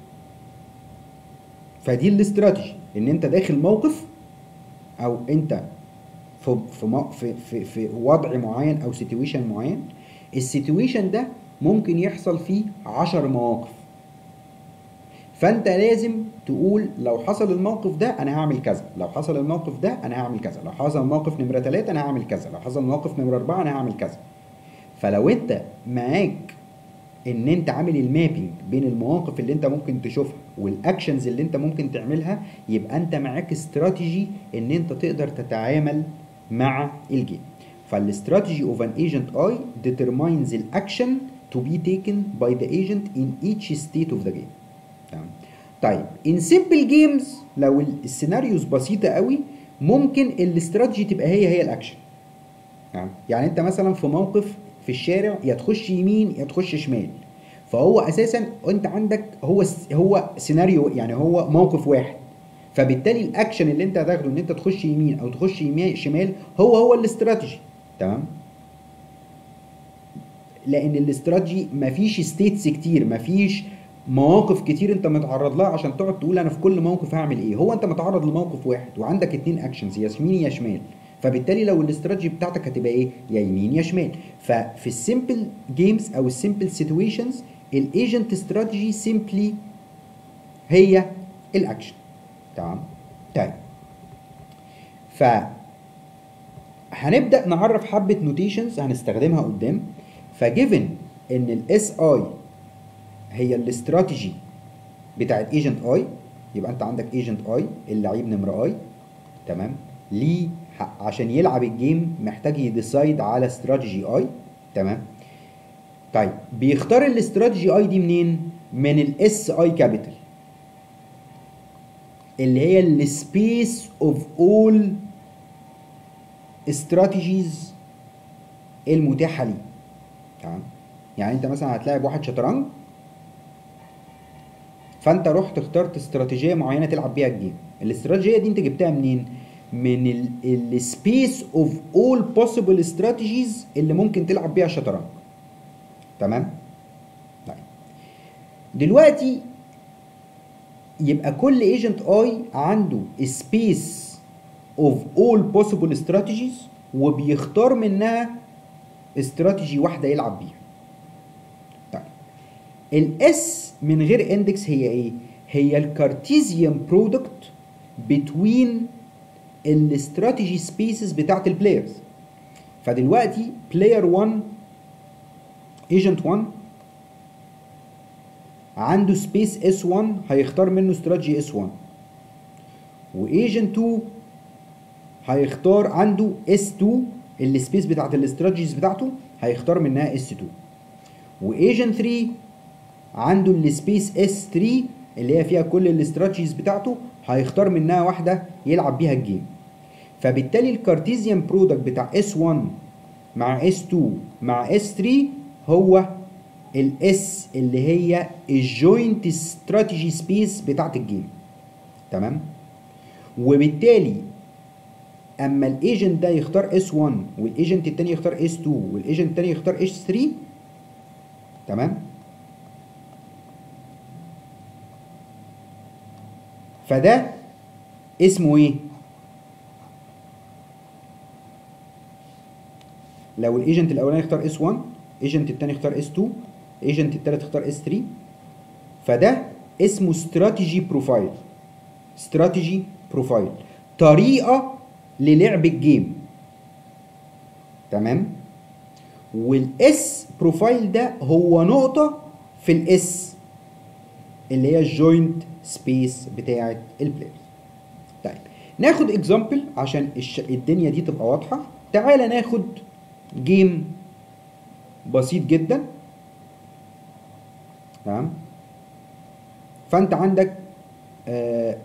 فدي الاستراتيجي ان انت داخل موقف او انت في في في في, في وضع معين او سيتويشن معين السيتويشن ده ممكن يحصل فيه عشر مواقف فانت لازم تقول لو حصل الموقف ده انا هعمل كذا لو حصل الموقف ده انا هعمل كذا لو حصل الموقف نمرة ثلاثة انا هعمل كذا لو حصل الموقف نمرة أربعة انا هعمل كذا فلو انت معاك ان انت عامل المابينج بين المواقف اللي انت ممكن تشوفها والاكشنز اللي انت ممكن تعملها يبقى انت معاك استراتيجي ان انت تقدر تتعامل مع الجيم فالاستراتيجي اوف ان ايجنت اي determines الاكشن to be taken by the agent in each state of the game تمام طيب in simple games لو السيناريوز بسيطه قوي ممكن الاستراتيجي تبقى هي هي الاكشن تمام يعني انت مثلا في موقف في الشارع يا تخش يمين يا تخش شمال فهو اساسا انت عندك هو هو سيناريو يعني هو موقف واحد فبالتالي الاكشن اللي انت هتاخده ان انت تخش يمين او تخش يمين شمال هو هو الاستراتيجي تمام لان الاستراتيجي مفيش ستيتس كتير مفيش مواقف كتير انت متعرض لها عشان تقعد تقول انا في كل موقف هعمل ايه هو انت متعرض لموقف واحد وعندك اتنين اكشنز يا يمين يا شمال فبالتالي لو الاستراتيجي بتاعتك هتبقى ايه يا يمين يا شمال ففي السيمبل جيمز او السيمبل سيتويشنز الايجنت استراتيجي سيمبلي هي الاكشن تمام طيب ف هنبدا نعرف حبه نوتيشنز هنستخدمها قدام فجيفن ان الاس اي هي الاستراتيجي بتاعت ايجنت اي يبقى انت عندك ايجنت اي اللعيب نمره اي تمام ليه ح- عشان يلعب الجيم محتاج يديسايد على استراتيجي اي تمام طيب بيختار الاستراتيجي اي دي منين من الاس اي كابيتال اللي هي السبيس اوف اول استراتيجيز المتاحه ليه تمام يعني انت مثلا هتلاعب واحد شطرنج فانت رحت اخترت استراتيجيه معينه تلعب بيها الجيم الاستراتيجيه دي انت جبتها منين من السبيس اوف اول بوسيبل استراتيجيز اللي ممكن تلعب بيها الشطرنج تمام طيب دلوقتي يبقى كل ايجنت اي عنده سبيس اوف اول بوسيبل استراتيجيز وبيختار منها استراتيجي واحده يلعب بيها طيب الاس من غير اندكس هي ايه هي الكارتيزيان برودكت بتوين الاستراتيجي سبيسز بتاعت البلايرز فدلوقتي بلاير 1 ايجنت 1 عنده سبيس اس 1 هيختار منه استراتيجي اس 1 وايجنت 2 هيختار عنده اس 2 السبيس بتاعت الاستراتيجيز بتاعته هيختار منها اس 2 وايجنت 3 عنده السبيس اس 3 اللي هي فيها كل الاستراتيجيز بتاعته هيختار منها واحده يلعب بيها الجيم فبالتالي الكارتيزيان برودكت بتاع اس 1 مع اس 2 مع اس 3 هو الاس اللي هي الجوينت استراتيجي سبيس بتاعت الجيم تمام وبالتالي اما الايجنت ده يختار اس 1 والايجنت التاني يختار اس 2 والايجنت التاني يختار اس 3 تمام فده اسمه ايه لو الايجنت الاولاني يختار اس 1 ايجنت التاني يختار اس 2 ايجنت التالت يختار اس 3 فده اسمه استراتيجي بروفايل استراتيجي بروفايل طريقه للعب الجيم تمام والاس بروفايل ده هو نقطه في الاس اللي هي الجوينت سبيس بتاعه البلايرز طيب ناخد اكزامبل عشان الش... الدنيا دي تبقى واضحه تعالى ناخد جيم بسيط جدا تمام فانت عندك آه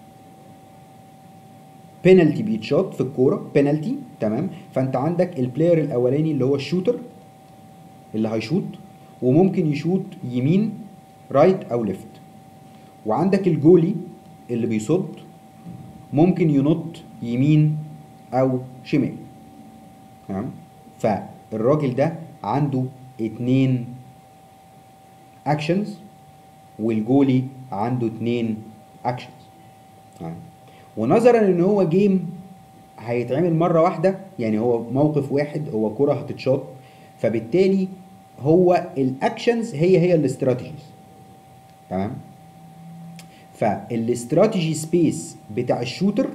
بينالتي بيتشوت في الكوره بينالتي تمام فانت عندك البلاير الاولاني اللي هو الشوتر اللي هيشوط وممكن يشوط يمين رايت او ليفت وعندك الجولي اللي بيصد ممكن ينط يمين او شمال تمام فالراجل ده عنده اتنين اكشنز والجولي عنده اتنين اكشنز تمام ونظرا ان هو جيم هيتعمل مره واحده يعني هو موقف واحد هو كره هتتشاط فبالتالي هو الاكشنز هي هي الاستراتيجيز تمام فالاستراتيجي سبيس بتاع الشوتر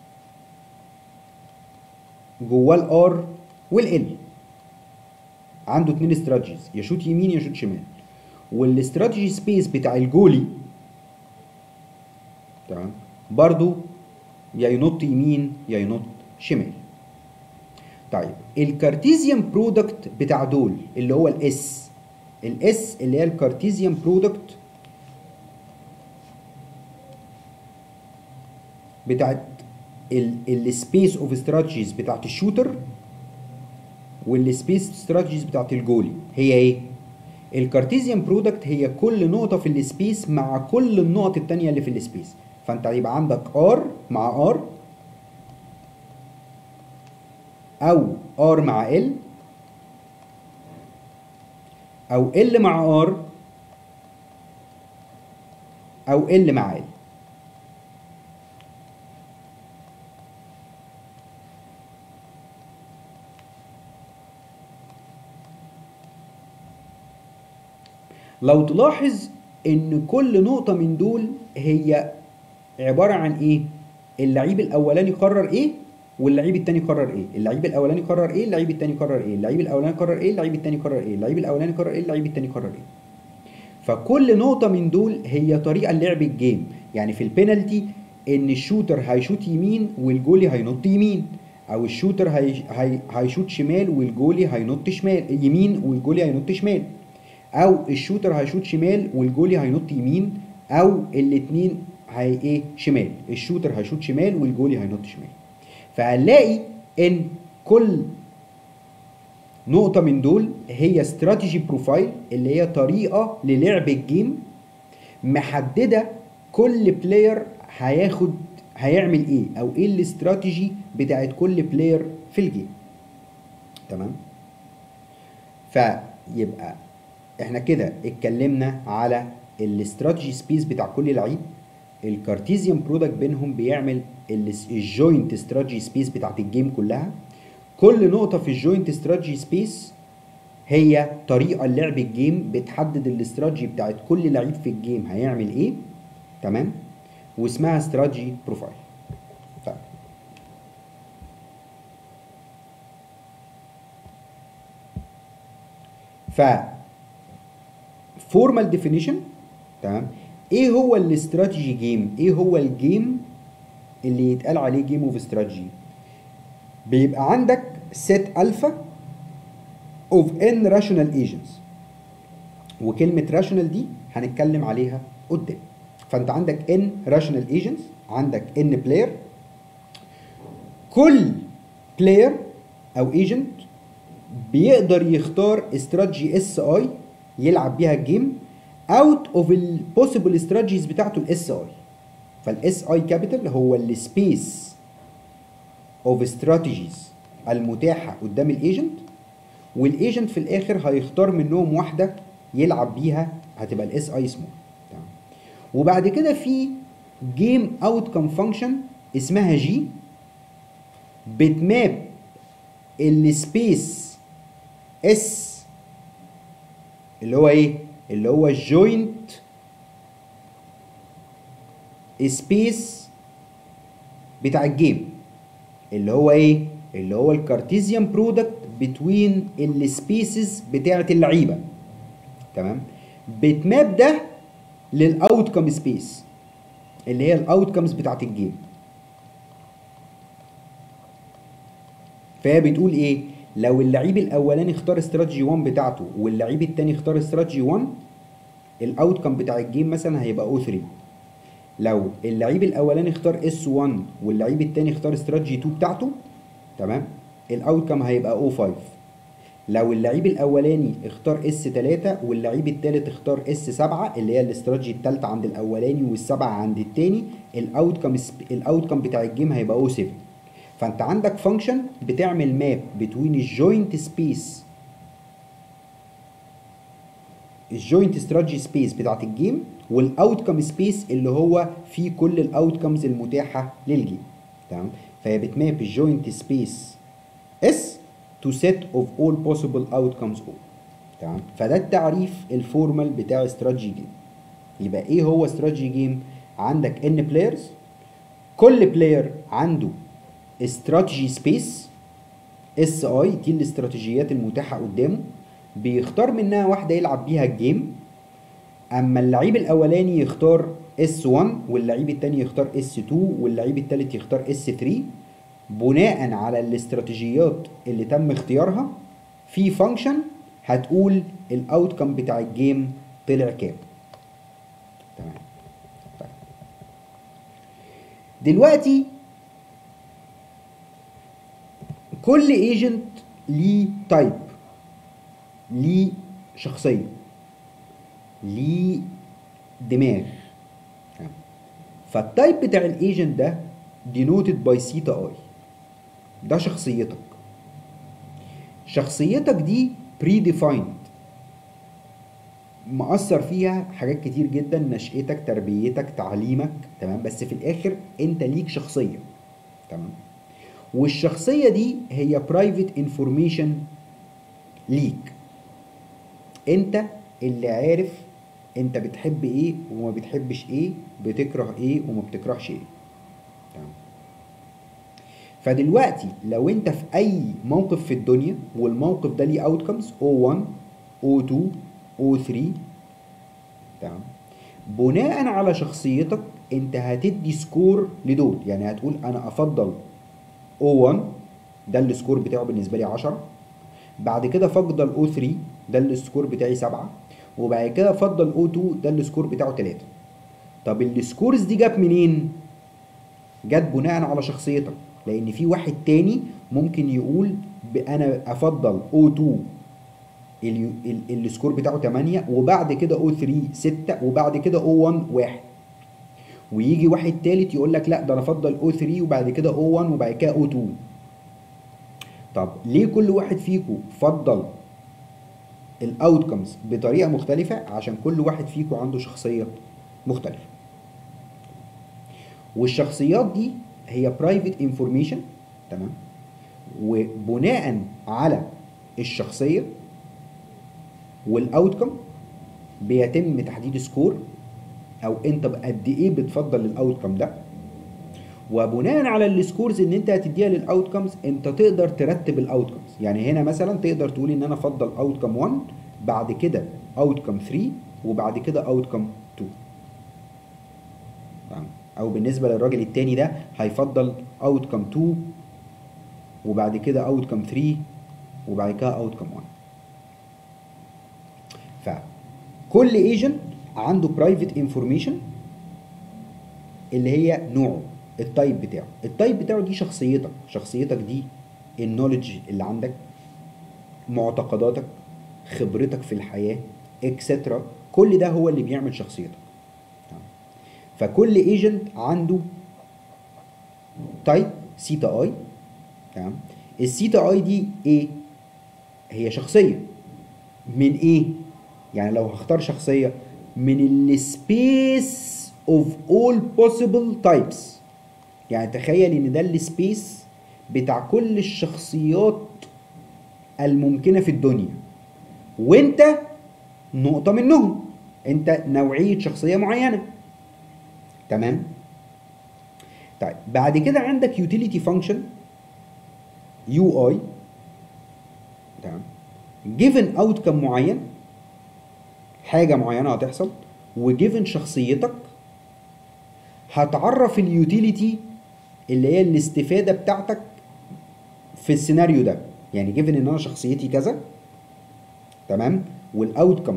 جواه الار والال عنده اتنين استراتيجيز يشوت يمين يشوت شمال والاستراتيجي سبيس بتاع الجولي تمام برضو يا ينط يمين يا ينط شمال طيب الكارتيزيان برودكت بتاع دول اللي هو الاس الاس اللي هي الكارتيزيان برودكت بتاعت السبيس اوف استراتيجيز بتاعت الشوتر والسبيس استراتيجيز بتاعت الجولي هي ايه الكارتيزيان برودكت هي كل نقطة في السبيس مع كل النقط التانية اللي في السبيس فانت هيبقى عندك ار مع ار او ار مع ال او ال مع ار او ال مع ال لو تلاحظ ان كل نقطة من دول هي عبارة عن ايه اللعيب الاولاني قرر ايه واللعيب التاني قرر ايه اللعيب الاولاني قرر ايه اللعيب التاني قرر ايه اللعيب الاولاني قرر ايه اللعيب التاني قرر ايه اللعيب الاولاني قرر ايه اللعيب التاني قرر ايه فكل نقطة من دول هي طريقة لعب الجيم يعني في البينالتي ان الشوتر هيشوط يمين والجولي هينط يمين او الشوتر هي... هي... هيشوط شمال والجولي هينط شمال يمين والجولي هينط شمال او الشوتر هيشوط شمال والجولي هينط يمين او الاتنين هي ايه شمال الشوتر هيشوط شمال والجولي هينط شمال فهنلاقي ان كل نقطة من دول هي استراتيجي بروفايل اللي هي طريقة للعب الجيم محددة كل بلاير هياخد هيعمل ايه او ايه الاستراتيجي بتاعت كل بلاير في الجيم تمام فيبقى احنا كده اتكلمنا على الاستراتيجي سبيس بتاع كل لعيب الكارتيزيان برودكت بينهم بيعمل الجوينت استراتيجي سبيس بتاعت الجيم كلها كل نقطة في الجوينت استراتيجي سبيس هي طريقة لعب الجيم بتحدد الاستراتيجي بتاعت كل لعيب في الجيم هيعمل ايه تمام واسمها استراتيجي بروفايل طيب ف فورمال ديفينيشن تمام ايه هو الاستراتيجي جيم ايه هو الجيم اللي يتقال عليه جيم اوف استراتيجي بيبقى عندك set alpha of n rational agents وكلمة rational دي هنتكلم عليها قدام فانت عندك n rational agents عندك n player كل player او agent بيقدر يختار استراتيجي اس اي يلعب بيها الجيم اوت اوف البوسيبل استراتيجيز بتاعته الاس اي فالاس اي كابيتال هو السبيس اوف استراتيجيز المتاحه قدام الايجنت والايجنت في الاخر هيختار منهم واحده يلعب بيها هتبقى الاس اي سمول تمام وبعد كده في جيم اوت كم فانكشن اسمها جي بتماب السبيس اس اللي هو ايه اللي هو الجوينت سبيس بتاع الجيم اللي هو ايه اللي هو الكارتيزيان برودكت بتوين السبيسز بتاعه اللعيبه تمام بتماب ده للاوتكم سبيس اللي هي الاوتكمز بتاعه الجيم فهي بتقول ايه لو اللعيب الاولاني اختار استراتيجي 1 بتاعته واللعيب التاني اختار استراتيجي 1 الاوتكم بتاع الجيم مثلا هيبقى او 3 لو اللعيب الاولاني اختار اس 1 واللعيب التاني اختار استراتيجي 2 بتاعته تمام الاوتكم هيبقى او 5 لو اللعيب الاولاني اختار اس 3 واللعيب التالت اختار اس 7 اللي هي الاستراتيجي التالتة عند الاولاني والسبعه عند التاني الاوتكم الاوتكم بتاع الجيم هيبقى او 7 فانت عندك فانكشن بتعمل ماب بتوين الجوينت سبيس الجوينت استراتيجي سبيس بتاعت الجيم والاوتكم سبيس اللي هو فيه كل الاوتكمز المتاحه للجيم تمام فهي بتماب الجوينت سبيس اس تو سيت اوف اول بوسيبل اوتكمز او تمام فده التعريف الفورمال بتاع استراتيجي جيم يبقى ايه هو استراتيجي جيم عندك ان بلايرز كل بلاير عنده استراتيجي سبيس اس اي دي الاستراتيجيات المتاحه قدامه بيختار منها واحده يلعب بيها الجيم اما اللعيب الاولاني يختار اس 1 واللعيب التاني يختار اس 2 واللعيب التالت يختار اس 3 بناء على الاستراتيجيات اللي تم اختيارها في فانكشن هتقول الاوتكم بتاع الجيم طلع كام تمام طيب. دلوقتي كل ايجنت ليه تايب ليه شخصيه ليه دماغ فالتايب بتاع الايجنت ده denoted by سيتا اي ده شخصيتك شخصيتك دي predefined مأثر فيها حاجات كتير جدا نشأتك تربيتك تعليمك تمام بس في الآخر أنت ليك شخصية تمام والشخصية دي هي private information ليك أنت اللي عارف انت بتحب ايه وما بتحبش ايه بتكره ايه وما بتكرهش ايه تمام فدلوقتي لو انت في اي موقف في الدنيا والموقف ده ليه اوتكمز O1 O2 O3 تمام بناء على شخصيتك انت هتدي سكور لدول يعني هتقول انا افضل O1 ده السكور بتاعه بالنسبه لي 10 بعد كده افضل O3 ده السكور بتاعي 7 وبعد كده افضل O2 ده السكور بتاعه 3 طب السكورز دي جت منين جت بناء على شخصيتك لان في واحد تاني ممكن يقول ب- انا افضل O2 ال- ال- السكور بتاعه 8 وبعد كده O3 6 وبعد كده O1 1 ويجي واحد تالت يقول لك لا ده انا افضل O3 وبعد كده O1 وبعد كده O2 طب ليه كل واحد فيكم فضل الاوتكمز بطريقه مختلفه عشان كل واحد فيكم عنده شخصيه مختلفه والشخصيات دي هي برايفت انفورميشن تمام وبناء على الشخصيه والاوتكم بيتم تحديد سكور او انت قد ايه بتفضل الاوتكم ده وبناء على السكورز ان انت هتديها للاوتكمز انت تقدر ترتب الاوتكمز يعني هنا مثلا تقدر تقول ان انا افضل اوتكم 1 بعد كده اوتكم 3 وبعد كده اوتكم 2 تمام او بالنسبه للراجل التاني ده هيفضل اوتكم 2 وبعد كده اوتكم 3 وبعد كده اوتكم 1 فكل ايجنت عنده برايفت انفورميشن اللي هي نوعه التايب بتاعه التايب بتاعه دي شخصيتك شخصيتك دي النولج اللي عندك معتقداتك خبرتك في الحياة اكسترا كل ده هو اللي بيعمل شخصيتك تمام. فكل ايجنت عنده تايب سيتا اي تمام السيتا اي دي ايه هي شخصية من ايه يعني لو هختار شخصية من السبيس of all possible types يعني تخيل ان ده السبيس بتاع كل الشخصيات الممكنة في الدنيا وانت نقطة منهم انت نوعية شخصية معينة تمام طيب بعد كده عندك utility function UI تمام given outcome معين حاجة معينة هتحصل وجيفن شخصيتك هتعرف اليوتيليتي اللي هي الاستفادة بتاعتك في السيناريو ده يعني جيفن ان انا شخصيتي كذا تمام والاوتكم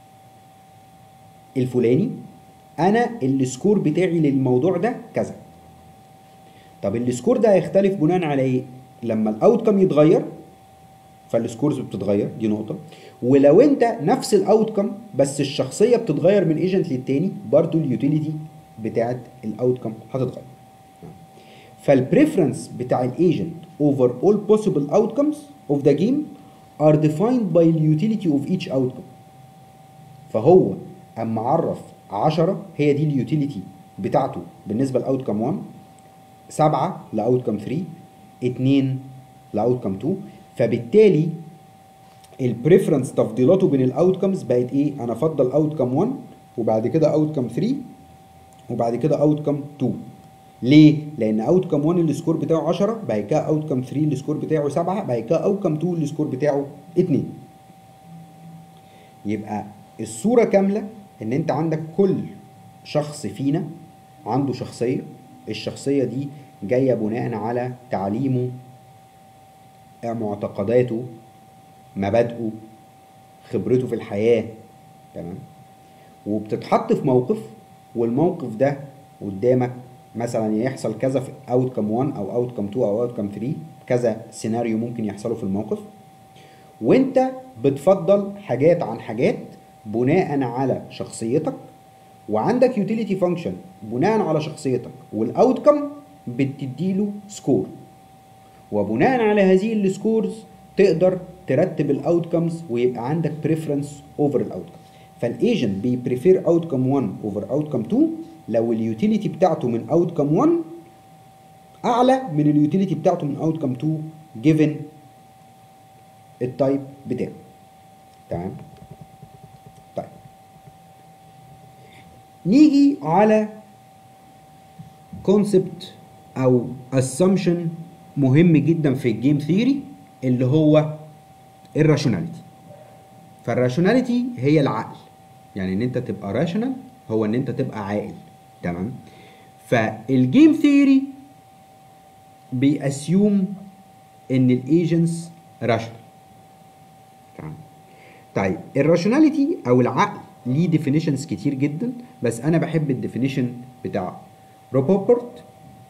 الفلاني انا السكور بتاعي للموضوع ده كذا طب السكور ده هيختلف بناء على ايه لما الاوتكم يتغير فالسكورز بتتغير دي نقطة ولو انت نفس الاوتكم بس الشخصية بتتغير من ايجنت للتاني برضو اليوتيليتي بتاعت الاوتكم هتتغير فالبريفرنس بتاع الايجنت over all possible outcomes of the game are defined by the utility of each outcome فهو اما عرف 10 هي دي اليوتيليتي بتاعته بالنسبة لاوتكم 1 7 لاوتكم 3 2 لاوتكم 2 فبالتالي البريفرنس تفضيلاته بين الاوتكمز بقت ايه انا افضل اوتكم 1 وبعد كده اوتكم 3 وبعد كده اوتكم 2 ليه لان اوتكم 1 السكور بتاعه 10 بعد كده اوتكم 3 السكور بتاعه 7 بعد كده اوتكم 2 السكور بتاعه 2 يبقى الصوره كامله ان انت عندك كل شخص فينا عنده شخصيه الشخصيه دي جايه بناء على تعليمه معتقداته مبادئه خبرته في الحياة تمام وبتتحط في موقف والموقف ده قدامك مثلا يحصل كذا في اوتكم 1 او اوتكم 2 او اوتكم 3 كذا سيناريو ممكن يحصلوا في الموقف وانت بتفضل حاجات عن حاجات بناء على شخصيتك وعندك يوتيليتي فانكشن بناء على شخصيتك والاوتكم بتديله سكور وبناء على هذه السكورز تقدر ترتب الاوتكمز ويبقى عندك بريفرنس اوفر الاوتكمز فالايجنت بيبريفير اوتكم 1 اوفر اوتكم 2 لو اليوتيليتي بتاعته من اوتكم 1 اعلى من اليوتيليتي بتاعته من اوتكم 2 جيفن التايب بتاعه تمام طيب نيجي على كونسبت او assumption مهم جدا في الجيم ثيوري اللي هو الراشوناليتي فالراشوناليتي هي العقل يعني ان انت تبقى راشونال هو ان انت تبقى عاقل تمام فالجيم ثيوري بيأسيوم ان الايجنتس راشونال تمام طيب الراشوناليتي او العقل ليه ديفينيشنز كتير جدا بس انا بحب الديفينيشن بتاع روبوبورت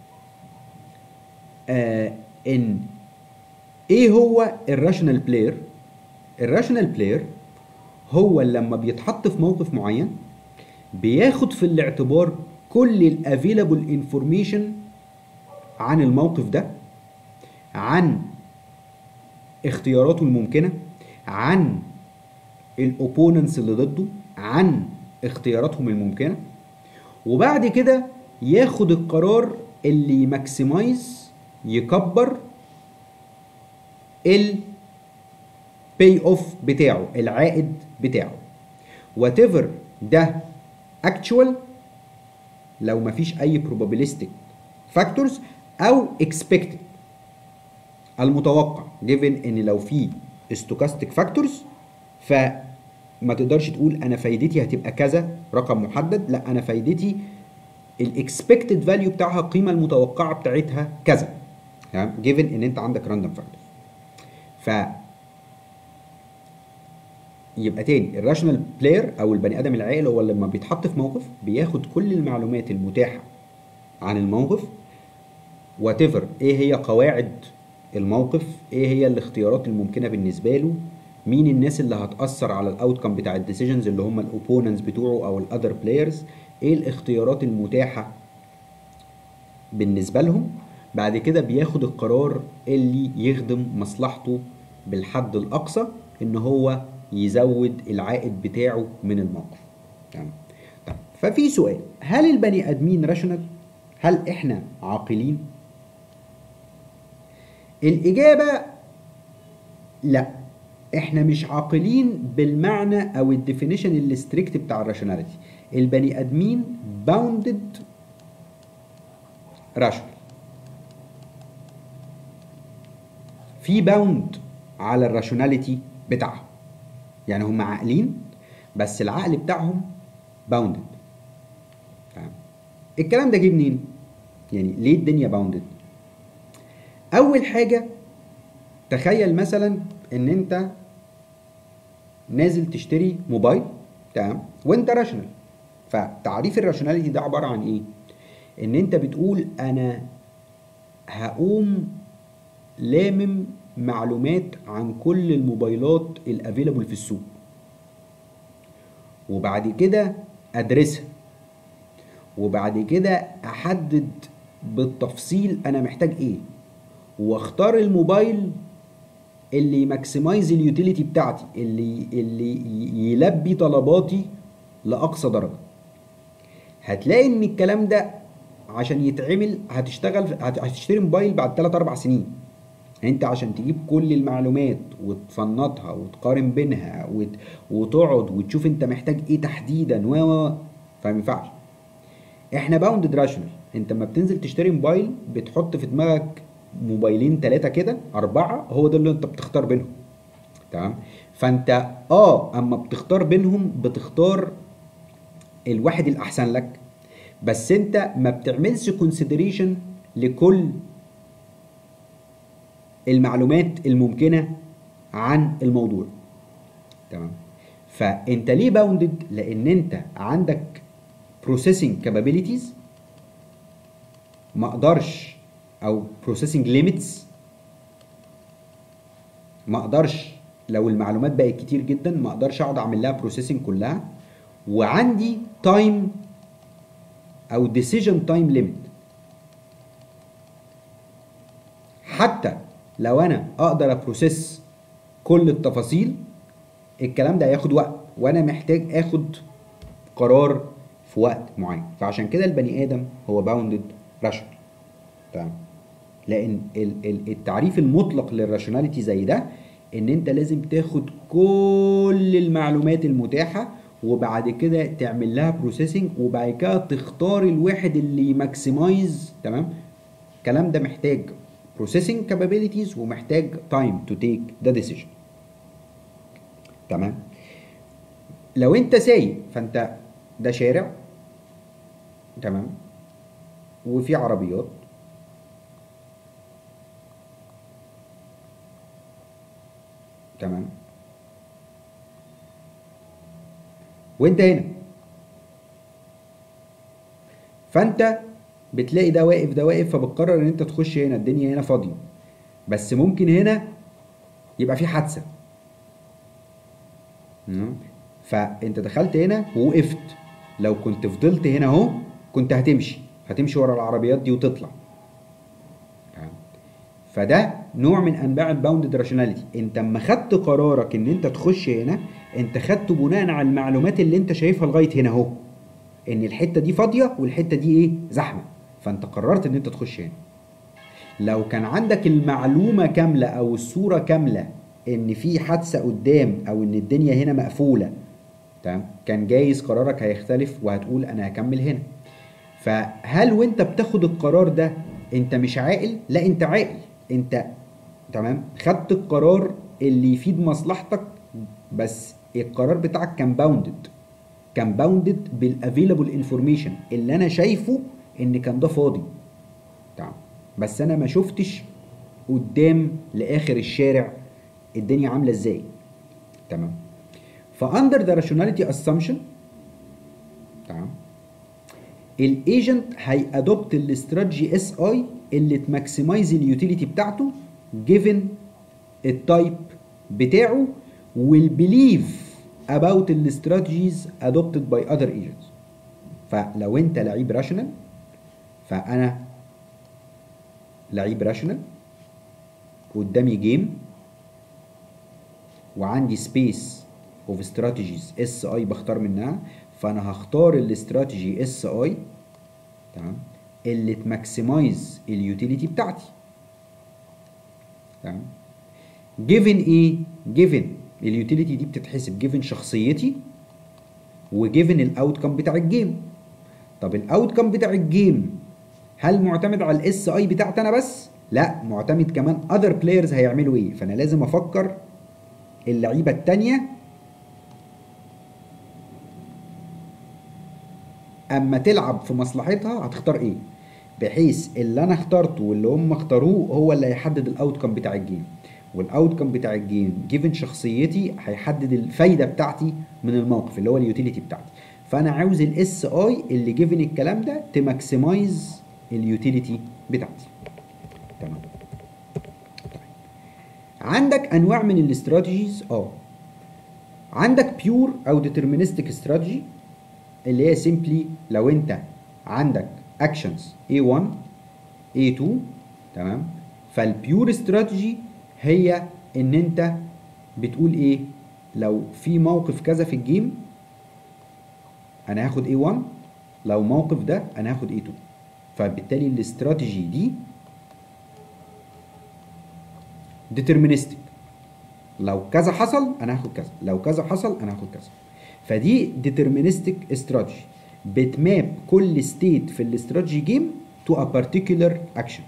آه ان ايه هو الراشونال بلاير الراشونال بلاير هو لما بيتحط في موقف معين بياخد في الاعتبار كل الافيلابل انفورميشن عن الموقف ده عن اختياراته الممكنه عن الاوبوننتس اللي ضده عن اختياراتهم الممكنه وبعد كده ياخد القرار اللي ماكسمايز يكبر الباي اوف بتاعه العائد بتاعه وات ايفر ده اكتشوال لو مفيش اي probabilistic فاكتورز او expected المتوقع given ان لو في stochastic فاكتورز فما تقدرش تقول انا فايدتي هتبقى كذا رقم محدد لا انا فايدتي الاكسبكتد فاليو بتاعها القيمه المتوقعه بتاعتها كذا تمام جيفن ان انت عندك راندوم فاكتور ف يبقى تاني الراشونال بلاير او البني ادم العاقل هو لما بيتحط في موقف بياخد كل المعلومات المتاحه عن الموقف وات ايه هي قواعد الموقف ايه هي الاختيارات الممكنه بالنسبه له مين الناس اللي هتاثر على الاوتكم بتاع الديسيجنز اللي هم الاوبوننتس بتوعه او الاذر بلايرز ايه الاختيارات المتاحه بالنسبه لهم بعد كده بياخد القرار اللي يخدم مصلحته بالحد الاقصى ان هو يزود العائد بتاعه من الموقف تمام طيب ففي سؤال هل البني ادمين راشونال هل احنا عاقلين الاجابه لا احنا مش عاقلين بالمعنى او الديفينيشن الستريكت بتاع الراشوناليتي البني ادمين باوندد راشونال في باوند على الراشوناليتي بتاعهم يعني هم عاقلين بس العقل بتاعهم باوندد الكلام ده جه منين يعني ليه الدنيا باوندد اول حاجه تخيل مثلا ان انت نازل تشتري موبايل تمام وانت راشونال فتعريف الراشوناليتي ده عباره عن ايه ان انت بتقول انا هقوم لامم معلومات عن كل الموبايلات الافيلابل في السوق وبعد كده ادرسها وبعد كده احدد بالتفصيل انا محتاج ايه واختار الموبايل اللي ماكسمايز اليوتيليتي بتاعتي اللي اللي يلبي طلباتي لاقصى درجه هتلاقي ان الكلام ده عشان يتعمل هتشتغل هتشتري موبايل بعد 3 4 سنين انت عشان تجيب كل المعلومات وتفنطها وتقارن بينها وت... وتقعد وتشوف انت محتاج ايه تحديدا و و فما ينفعش احنا باوندد راشونال انت لما بتنزل تشتري موبايل بتحط في دماغك موبايلين ثلاثه كده اربعه هو ده اللي انت بتختار بينهم تمام فانت اه اما بتختار بينهم بتختار الواحد الاحسن لك بس انت ما بتعملش كونسيدريشن لكل المعلومات الممكنه عن الموضوع تمام فانت ليه باوندد لان انت عندك processing capabilities ما اقدرش او processing limits ما اقدرش لو المعلومات بقت كتير جدا ما اقدرش اقعد اعمل لها processing كلها وعندي time او decision time limit حتى لو انا اقدر ابروسيس كل التفاصيل الكلام ده هياخد وقت وانا محتاج اخد قرار في وقت معين فعشان كده البني ادم هو باوندد راشونال تمام لان التعريف المطلق للراشوناليتي زي ده ان انت لازم تاخد كل المعلومات المتاحه وبعد كده تعمل لها بروسيسنج وبعد كده تختار الواحد اللي يماكسمايز تمام الكلام ده محتاج بروسيسنج كابابيلتيز ومحتاج تايم تو تيك ذا ديسيجن تمام لو انت سايق فانت ده شارع تمام وفي عربيات تمام وانت هنا فانت بتلاقي ده واقف ده واقف فبتقرر ان انت تخش هنا الدنيا هنا فاضيه بس ممكن هنا يبقى في حادثه تمام؟ فانت دخلت هنا ووقفت لو كنت فضلت هنا اهو كنت هتمشي هتمشي ورا العربيات دي وتطلع تمام؟ فده نوع من انواع الباوندد راشوناليتي انت اما خدت قرارك ان انت تخش هنا انت خدته بناء على المعلومات اللي انت شايفها لغايه هنا اهو ان الحته دي فاضيه والحته دي ايه زحمه فانت قررت ان انت تخش هنا لو كان عندك المعلومه كامله او الصوره كامله ان في حادثه قدام او ان الدنيا هنا مقفوله تمام كان جايز قرارك هيختلف وهتقول انا هكمل هنا فهل وانت بتاخد القرار ده انت مش عاقل لا انت عاقل انت تمام خدت القرار اللي يفيد مصلحتك بس القرار بتاعك كان باوندد كان باوندد بالافيلابل انفورميشن اللي انا شايفه ان كان ده فاضي تمام بس انا ما شفتش قدام لاخر الشارع الدنيا عامله ازاي تمام فاندر ذا راشوناليتي اسامبشن تمام الايجنت هيادوبت الاستراتيجي اس اي اللي تماكسمايز اليوتيليتي بتاعته جيفن التايب بتاعه والبيليف about الاستراتيجيز adopted by other agents فلو انت لعيب راشونال فانا لعيب راشونال قدامي جيم وعندي سبيس اوف استراتيجيز اس اي بختار منها فانا هختار الاستراتيجي اس اي تمام اللي تماكسمايز اليوتيليتي بتاعتي تمام جيفن ايه جيفن اليوتيليتي دي بتتحسب جيفن شخصيتي وجيفن الاوتكم بتاع الجيم طب الاوتكم بتاع الجيم هل معتمد على الاس اي بتاعتي انا بس لا معتمد كمان اذر بلايرز هيعملوا ايه فانا لازم افكر اللعيبه التانية اما تلعب في مصلحتها هتختار ايه بحيث اللي انا اخترته واللي هم اختاروه هو اللي هيحدد الاوتكم بتاع الجيم والاوتكم بتاع الجيم جيفن شخصيتي هيحدد الفايده بتاعتي من الموقف اللي هو اليوتيليتي بتاعتي فانا عاوز الاس اي اللي جيفن الكلام ده تماكسمايز اليوتيليتي بتاعتي تمام عندك انواع من الاستراتيجيز اه عندك بيور او ديترمينستيك استراتيجي اللي هي سيمبلي لو انت عندك اكشنز A1 A2 تمام فالبيور استراتيجي هي ان انت بتقول ايه لو في موقف كذا في الجيم انا هاخد A1 لو موقف ده انا هاخد A2 فبالتالي الاستراتيجي دي ديترمينستيك لو كذا حصل انا هاخد كذا لو كذا حصل انا هاخد كذا فدي ديترمينستيك استراتيجي بتماب كل ستيت في الاستراتيجي جيم تو ا بارتيكولار اكشن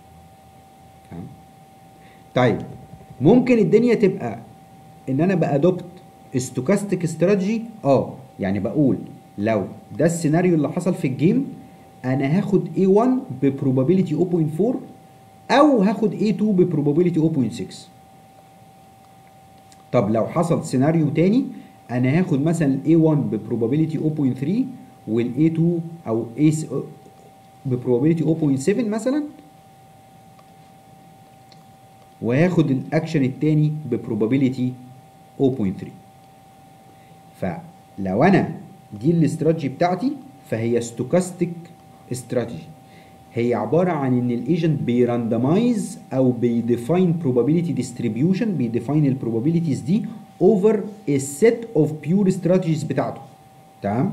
طيب ممكن الدنيا تبقى ان انا بادوبت استوكاستيك استراتيجي اه يعني بقول لو ده السيناريو اللي حصل في الجيم انا هاخد A1 ببروبابيلتي 0.4 او هاخد A2 ببروبابيلتي 0.6 طب لو حصل سيناريو تاني انا هاخد مثلا A1 ببروبابيلتي 0.3 وال A2 او A ببروبابيلتي 0.7 مثلا وهاخد الاكشن التاني ببروبابيلتي 0.3 فلو انا دي الاستراتيجي بتاعتي فهي ستوكاستيك استراتيجي هي عباره عن ان الايجنت بيراندمايز او بيديفاين probability distribution بيديفاين البروبابيلتيز دي اوفر السيت اوف بيور استراتيجيز بتاعته تمام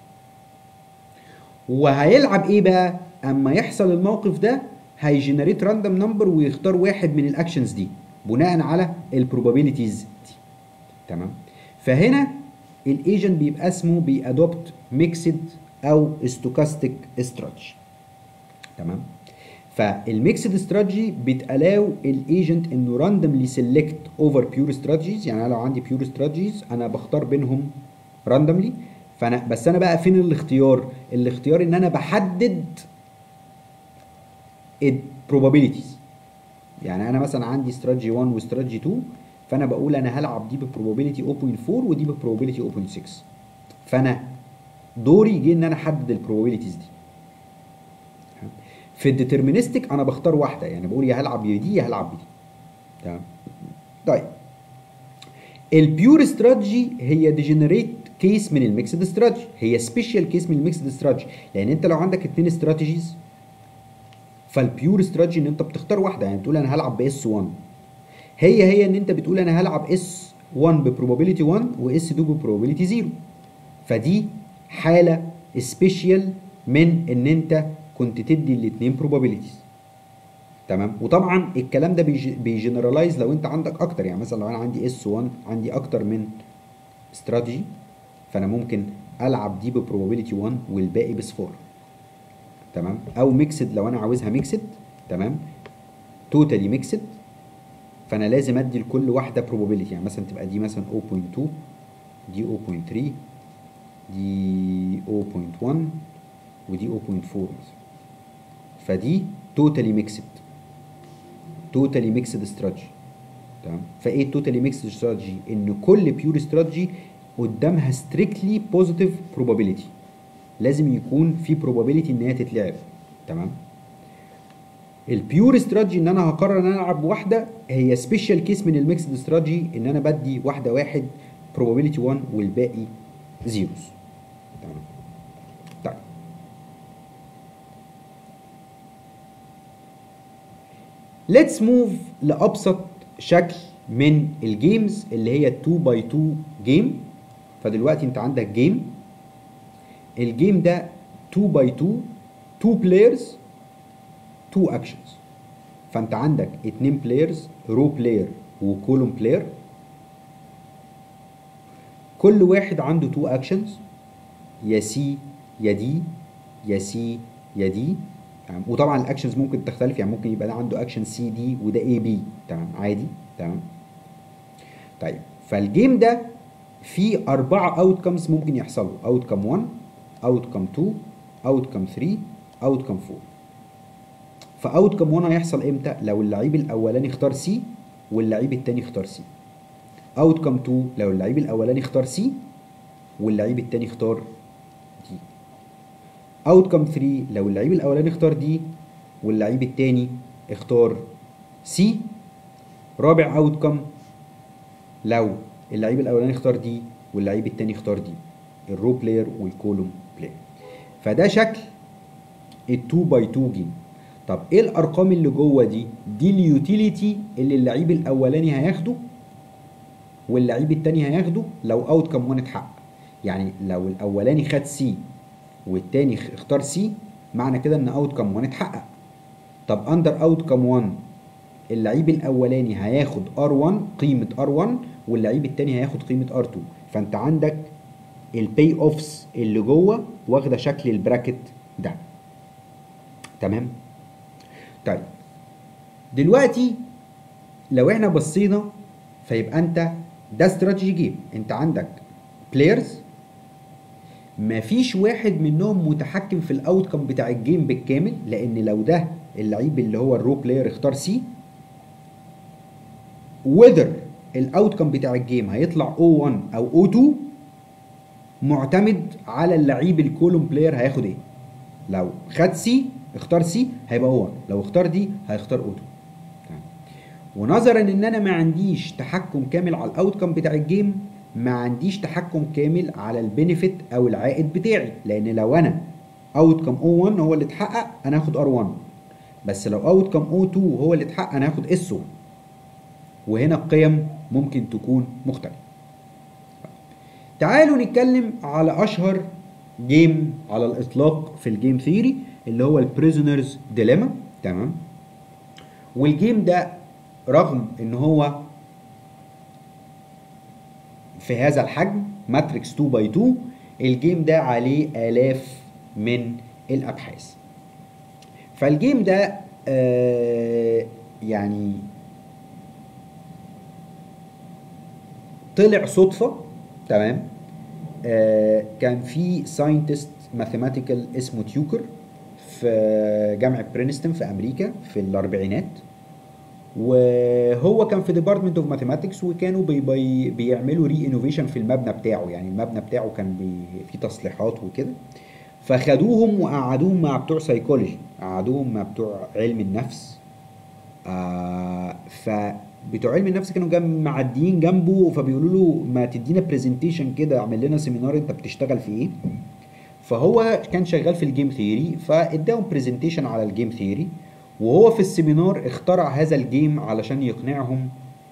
وهيلعب ايه بقى اما يحصل الموقف ده هيجنريت راندوم نمبر ويختار واحد من الاكشنز دي بناء على البروبابيلتيز دي تمام فهنا الايجنت بيبقى اسمه بيادوبت ميكسد او ستوكاستيك استراتيجي تمام فالميكسد استراتيجي بتالاو الايجنت انه راندوملي سيلكت اوفر بيور استراتيجيز يعني انا لو عندي بيور استراتيجيز انا بختار بينهم راندوملي فانا بس انا بقى فين الاختيار الاختيار ان انا بحدد البروبابيلتيز يعني انا مثلا عندي استراتيجي 1 واستراتيجي 2 فانا بقول انا هلعب دي ببروبابيلتي 0.4 ودي ببروبابيلتي 0.6 فانا دوري جه ان انا احدد البروبابيلتيز دي في الديترمينستيك انا بختار واحده يعني بقول يا هلعب بدي يا هلعب بدي تمام طيب البيور استراتيجي هي ديجنريت كيس من الميكسد استراتيجي هي سبيشال كيس من الميكسد استراتيجي لان انت لو عندك اتنين استراتيجيز فالبيور استراتيجي ان انت بتختار واحده يعني تقول انا هلعب باس 1 هي هي ان انت بتقول انا هلعب اس 1 ببروبابيلتي 1 واس 2 ببروبابيلتي 0 فدي حاله سبيشال من ان انت كنت تدي الاثنين probabilities تمام وطبعا الكلام ده بيجنرالايز لو انت عندك اكتر يعني مثلا لو انا عندي اس 1 عندي اكتر من استراتيجي فانا ممكن العب دي ببروبابيلتي 1 والباقي بصفار تمام او ميكسد لو انا عاوزها ميكسد تمام توتالي ميكسد فانا لازم ادي لكل واحده probability يعني مثلا تبقى دي مثلا 0.2 دي 0.3 دي 0.1 ودي 0.4 مثلا فدي توتالي ميكسد توتالي ميكسد استراتيجي تمام فايه التوتالي ميكسد استراتيجي ان كل بيور استراتيجي قدامها ستريكتلي بوزيتيف probability لازم يكون في probability ان هي تتلعب تمام البيور استراتيجي ان انا هقرر ان انا العب واحده هي سبيشال كيس من الميكسد استراتيجي ان انا بدي واحده واحد probability 1 والباقي زيروز تمام طيب ليتس موف لابسط شكل من الجيمز اللي هي 2 باي 2 جيم فدلوقتي انت عندك جيم الجيم ده 2 باي 2 2 بلايرز 2 اكشنز فانت عندك 2 بلايرز رو بلاير وكولوم بلاير كل واحد عنده 2 اكشنز يا سي يا دي يا سي يا دي تمام وطبعا الاكشنز ممكن تختلف يعني ممكن يبقى ده عنده اكشن سي دي وده اي بي تمام عادي تمام طيب فالجيم ده فيه أربعة اوتكمز ممكن يحصلوا اوتكم 1 اوتكم 2 اوتكم 3 اوتكم 4 فاوتكم 1 هيحصل امتى لو اللعيب الاولاني اختار سي واللعيب التاني اختار سي اوتكم 2 لو اللعيب الاولاني اختار سي واللعيب التاني اختار دي اوتكم 3 لو اللعيب الاولاني اختار دي واللعيب التاني اختار سي رابع اوتكم لو اللعيب الاولاني اختار دي واللعيب التاني اختار دي الرو بلاير والكولوم بلاير فده شكل ال 2 باي 2 جيم طب ايه الارقام اللي جوه دي دي اليوتيليتي اللي اللعيب الاولاني هياخده واللعيب التاني هياخده لو اوتكم 1 اتحقق يعني لو الاولاني خد سي والتاني اختار سي معنى كده ان اوتكم 1 اتحقق طب اندر اوتكم 1 اللعيب الاولاني هياخد ار1 قيمه ار1 واللعيب التاني هياخد قيمه ار2 فانت عندك البي اوفس اللي جوه واخده شكل البراكت ده تمام طيب دلوقتي لو احنا بصينا فيبقى انت ده استراتيجي جيم انت عندك بلايرز مفيش واحد منهم متحكم في الاوتكم بتاع الجيم بالكامل لان لو ده اللعيب اللي هو الرو بلاير اختار سي وذر الاوتكم بتاع الجيم هيطلع O1 او O2 معتمد على اللعيب الكولوم بلاير هياخد ايه لو خد سي اختار سي هيبقى O1 لو اختار دي هيختار O2 ونظرا ان انا ما عنديش تحكم كامل على الاوتكم بتاع الجيم ما عنديش تحكم كامل على البينيفيت او العائد بتاعي لان لو انا اوتكم O1 هو اللي اتحقق انا هاخد R1 بس لو اوتكم O2 هو اللي اتحقق انا هاخد S1 وهنا القيم ممكن تكون مختلفة تعالوا نتكلم على اشهر جيم على الاطلاق في الجيم ثيوري اللي هو البريزونرز ديليما تمام والجيم ده رغم ان هو في هذا الحجم ماتريكس 2 باي 2 الجيم ده عليه آلاف من الأبحاث فالجيم ده آه يعني طلع صدفة تمام آه كان في ساينتست ماثيماتيكال اسمه تيوكر في جامعة برينستون في أمريكا في الأربعينات وهو كان في ديبارتمنت اوف ماثيماتكس وكانوا بي بي بيعملوا ري انوفيشن في المبنى بتاعه يعني المبنى بتاعه كان بي فيه تصليحات وكده فخدوهم وقعدوهم مع بتوع سايكولوجي قعدوهم مع بتوع علم النفس آه فبتوع علم النفس كانوا جنب معديين جنبه فبيقولوا له ما تدينا برزنتيشن كده اعمل لنا سيمينار انت بتشتغل في ايه فهو كان شغال في الجيم ثيوري فاداهم برزنتيشن على الجيم ثيوري وهو في السيمينار اخترع هذا الجيم علشان يقنعهم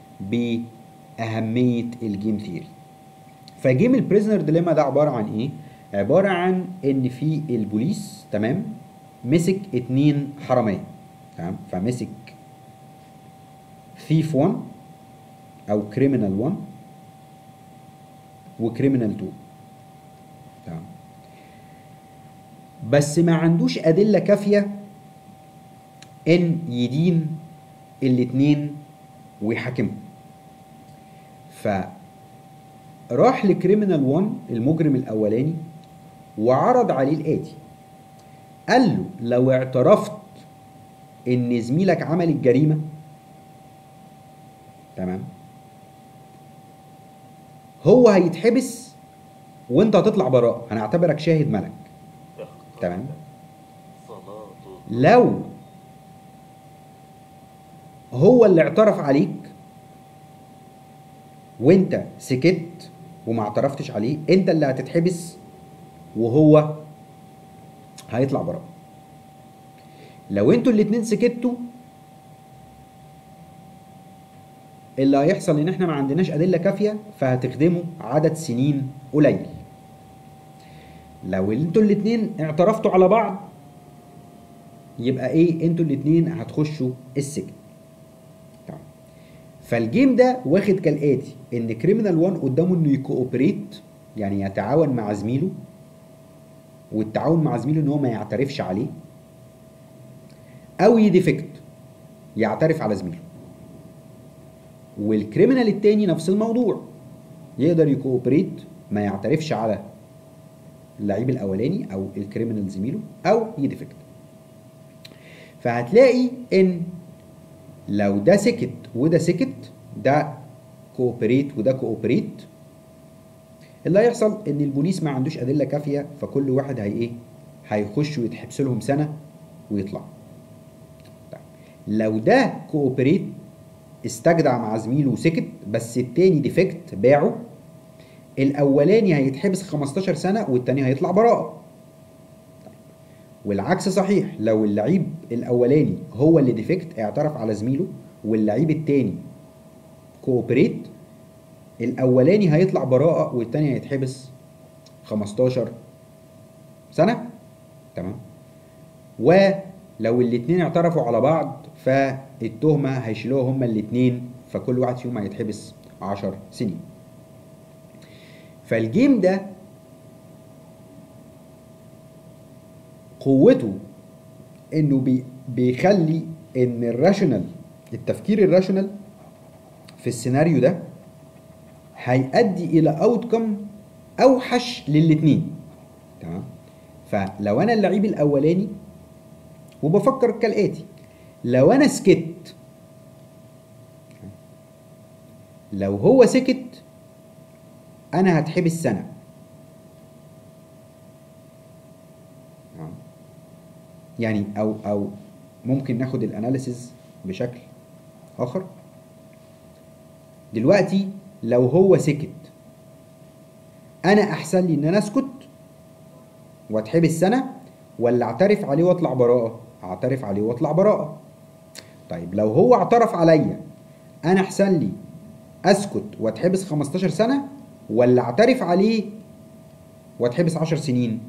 بأهمية الجيم ثيوري فجيم البريزنر ديليما ده عبارة عن ايه؟ عبارة عن ان في البوليس تمام مسك اتنين حرامية تمام فمسك ثيف 1 او كريمنال 1 وكريمنال 2 تمام بس ما عندوش ادله كافيه ان يدين الاتنين ويحاكمهم فراح لكريمنال 1 المجرم الاولاني وعرض عليه الاتي قال له لو اعترفت ان زميلك عمل الجريمه تمام هو هيتحبس وانت هتطلع براءه هنعتبرك شاهد ملك تمام
صلاة
لو هو اللي اعترف عليك وانت سكت وما اعترفتش عليه انت اللي هتتحبس وهو هيطلع براءة لو انتوا الاتنين سكتوا اللي هيحصل ان احنا ما عندناش ادله كافيه فهتخدموا عدد سنين قليل لو انتوا الاتنين اعترفتوا على بعض يبقى ايه انتوا الاتنين هتخشوا السجن تمام فالجيم ده واخد كالاتي ان كريمنال 1 قدامه انه يكوبريت يعني يتعاون مع زميله والتعاون مع زميله ان هو ما يعترفش عليه او يديفكت يعترف على زميله والكريمنال التاني نفس الموضوع يقدر يكوبريت ما يعترفش على اللعيب الاولاني او الكريمنال زميله او يديفكت فهتلاقي ان لو ده سكت وده سكت ده كوبريت وده كوبريت اللي هيحصل ان البوليس ما عندوش ادله كافيه فكل واحد هي ايه هيخش ويتحبس لهم سنه ويطلع طيب. لو ده كوبريت استجدع مع زميله وسكت بس التاني ديفكت باعه الاولاني هيتحبس 15 سنه والتاني هيطلع براءه والعكس صحيح لو اللعيب الاولاني هو اللي ديفكت اعترف على زميله واللعيب التاني كوبريت الاولاني هيطلع براءه والتاني هيتحبس 15 سنه تمام ولو الاتنين اعترفوا على بعض فالتهمه هيشيلوها هما الاتنين فكل واحد فيهم هيتحبس 10 سنين فالجيم ده قوته انه بي بيخلي ان الراشونال التفكير الراشونال في السيناريو ده هيؤدي الى اوتكم اوحش للاتنين تمام فلو انا اللعيب الاولاني وبفكر كالاتي لو انا سكت لو هو سكت انا هتحبس سنه تمام؟ يعني او او ممكن ناخد الاناليسز بشكل اخر دلوقتي لو هو سكت انا احسن لي ان انا اسكت واتحبس سنه ولا اعترف عليه واطلع براءه اعترف عليه واطلع براءه طيب لو هو اعترف عليا انا احسن لي اسكت واتحبس 15 سنه ولا اعترف عليه واتحبس 10 سنين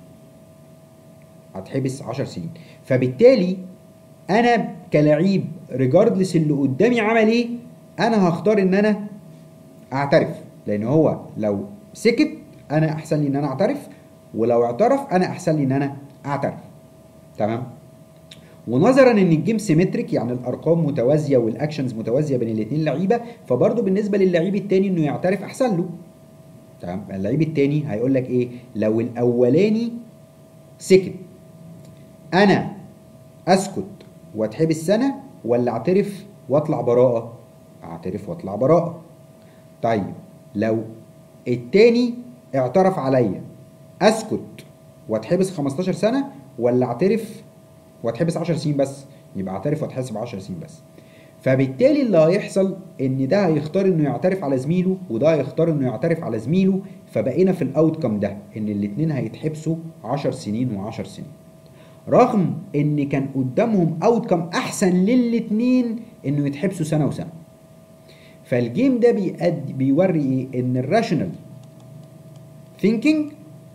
هتحبس 10 سنين فبالتالي انا كلاعب ريجاردلس اللي قدامي عمل ايه انا هختار ان انا اعترف لان هو لو سكت انا احسن لي ان انا اعترف ولو اعترف انا احسن لي ان انا اعترف تمام ونظرا ان الجيم سيمتريك يعني الارقام متوازيه والاكشنز متوازيه بين الاثنين لعيبه فبرضه بالنسبه للعيب التاني انه يعترف احسن له تمام اللعيب التاني هيقول لك ايه لو الاولاني سكت انا اسكت واتحبس سنه ولا اعترف واطلع براءه اعترف واطلع براءه طيب لو التاني اعترف عليا اسكت واتحبس 15 سنه ولا اعترف واتحبس 10 سنين بس يبقى اعترف واتحبس 10 سنين بس فبالتالي اللي هيحصل ان ده هيختار انه يعترف على زميله وده هيختار انه يعترف على زميله فبقينا في الاوتكم ده ان الاتنين هيتحبسوا 10 سنين و10 سنين رغم ان كان قدامهم اوتكم احسن للاتنين انه يتحبسوا سنه وسنه فالجيم ده بيأدي بيوري ايه ان الراشونال ثينكينج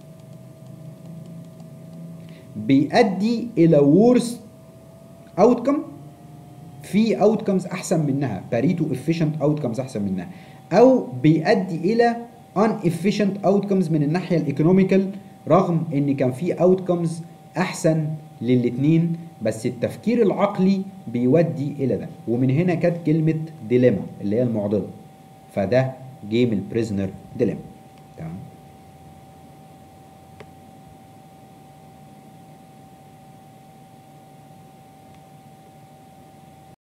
بيؤدي الى worst outcome في اوتكمز احسن منها باريتو efficient اوتكمز احسن منها او بيؤدي الى ان efficient اوتكمز من الناحيه الايكونوميكال رغم ان كان في اوتكمز احسن للاتنين بس التفكير العقلي بيودي الى ده ومن هنا كانت كلمه ديليما اللي هي المعضله فده جيم البريزنر ديليما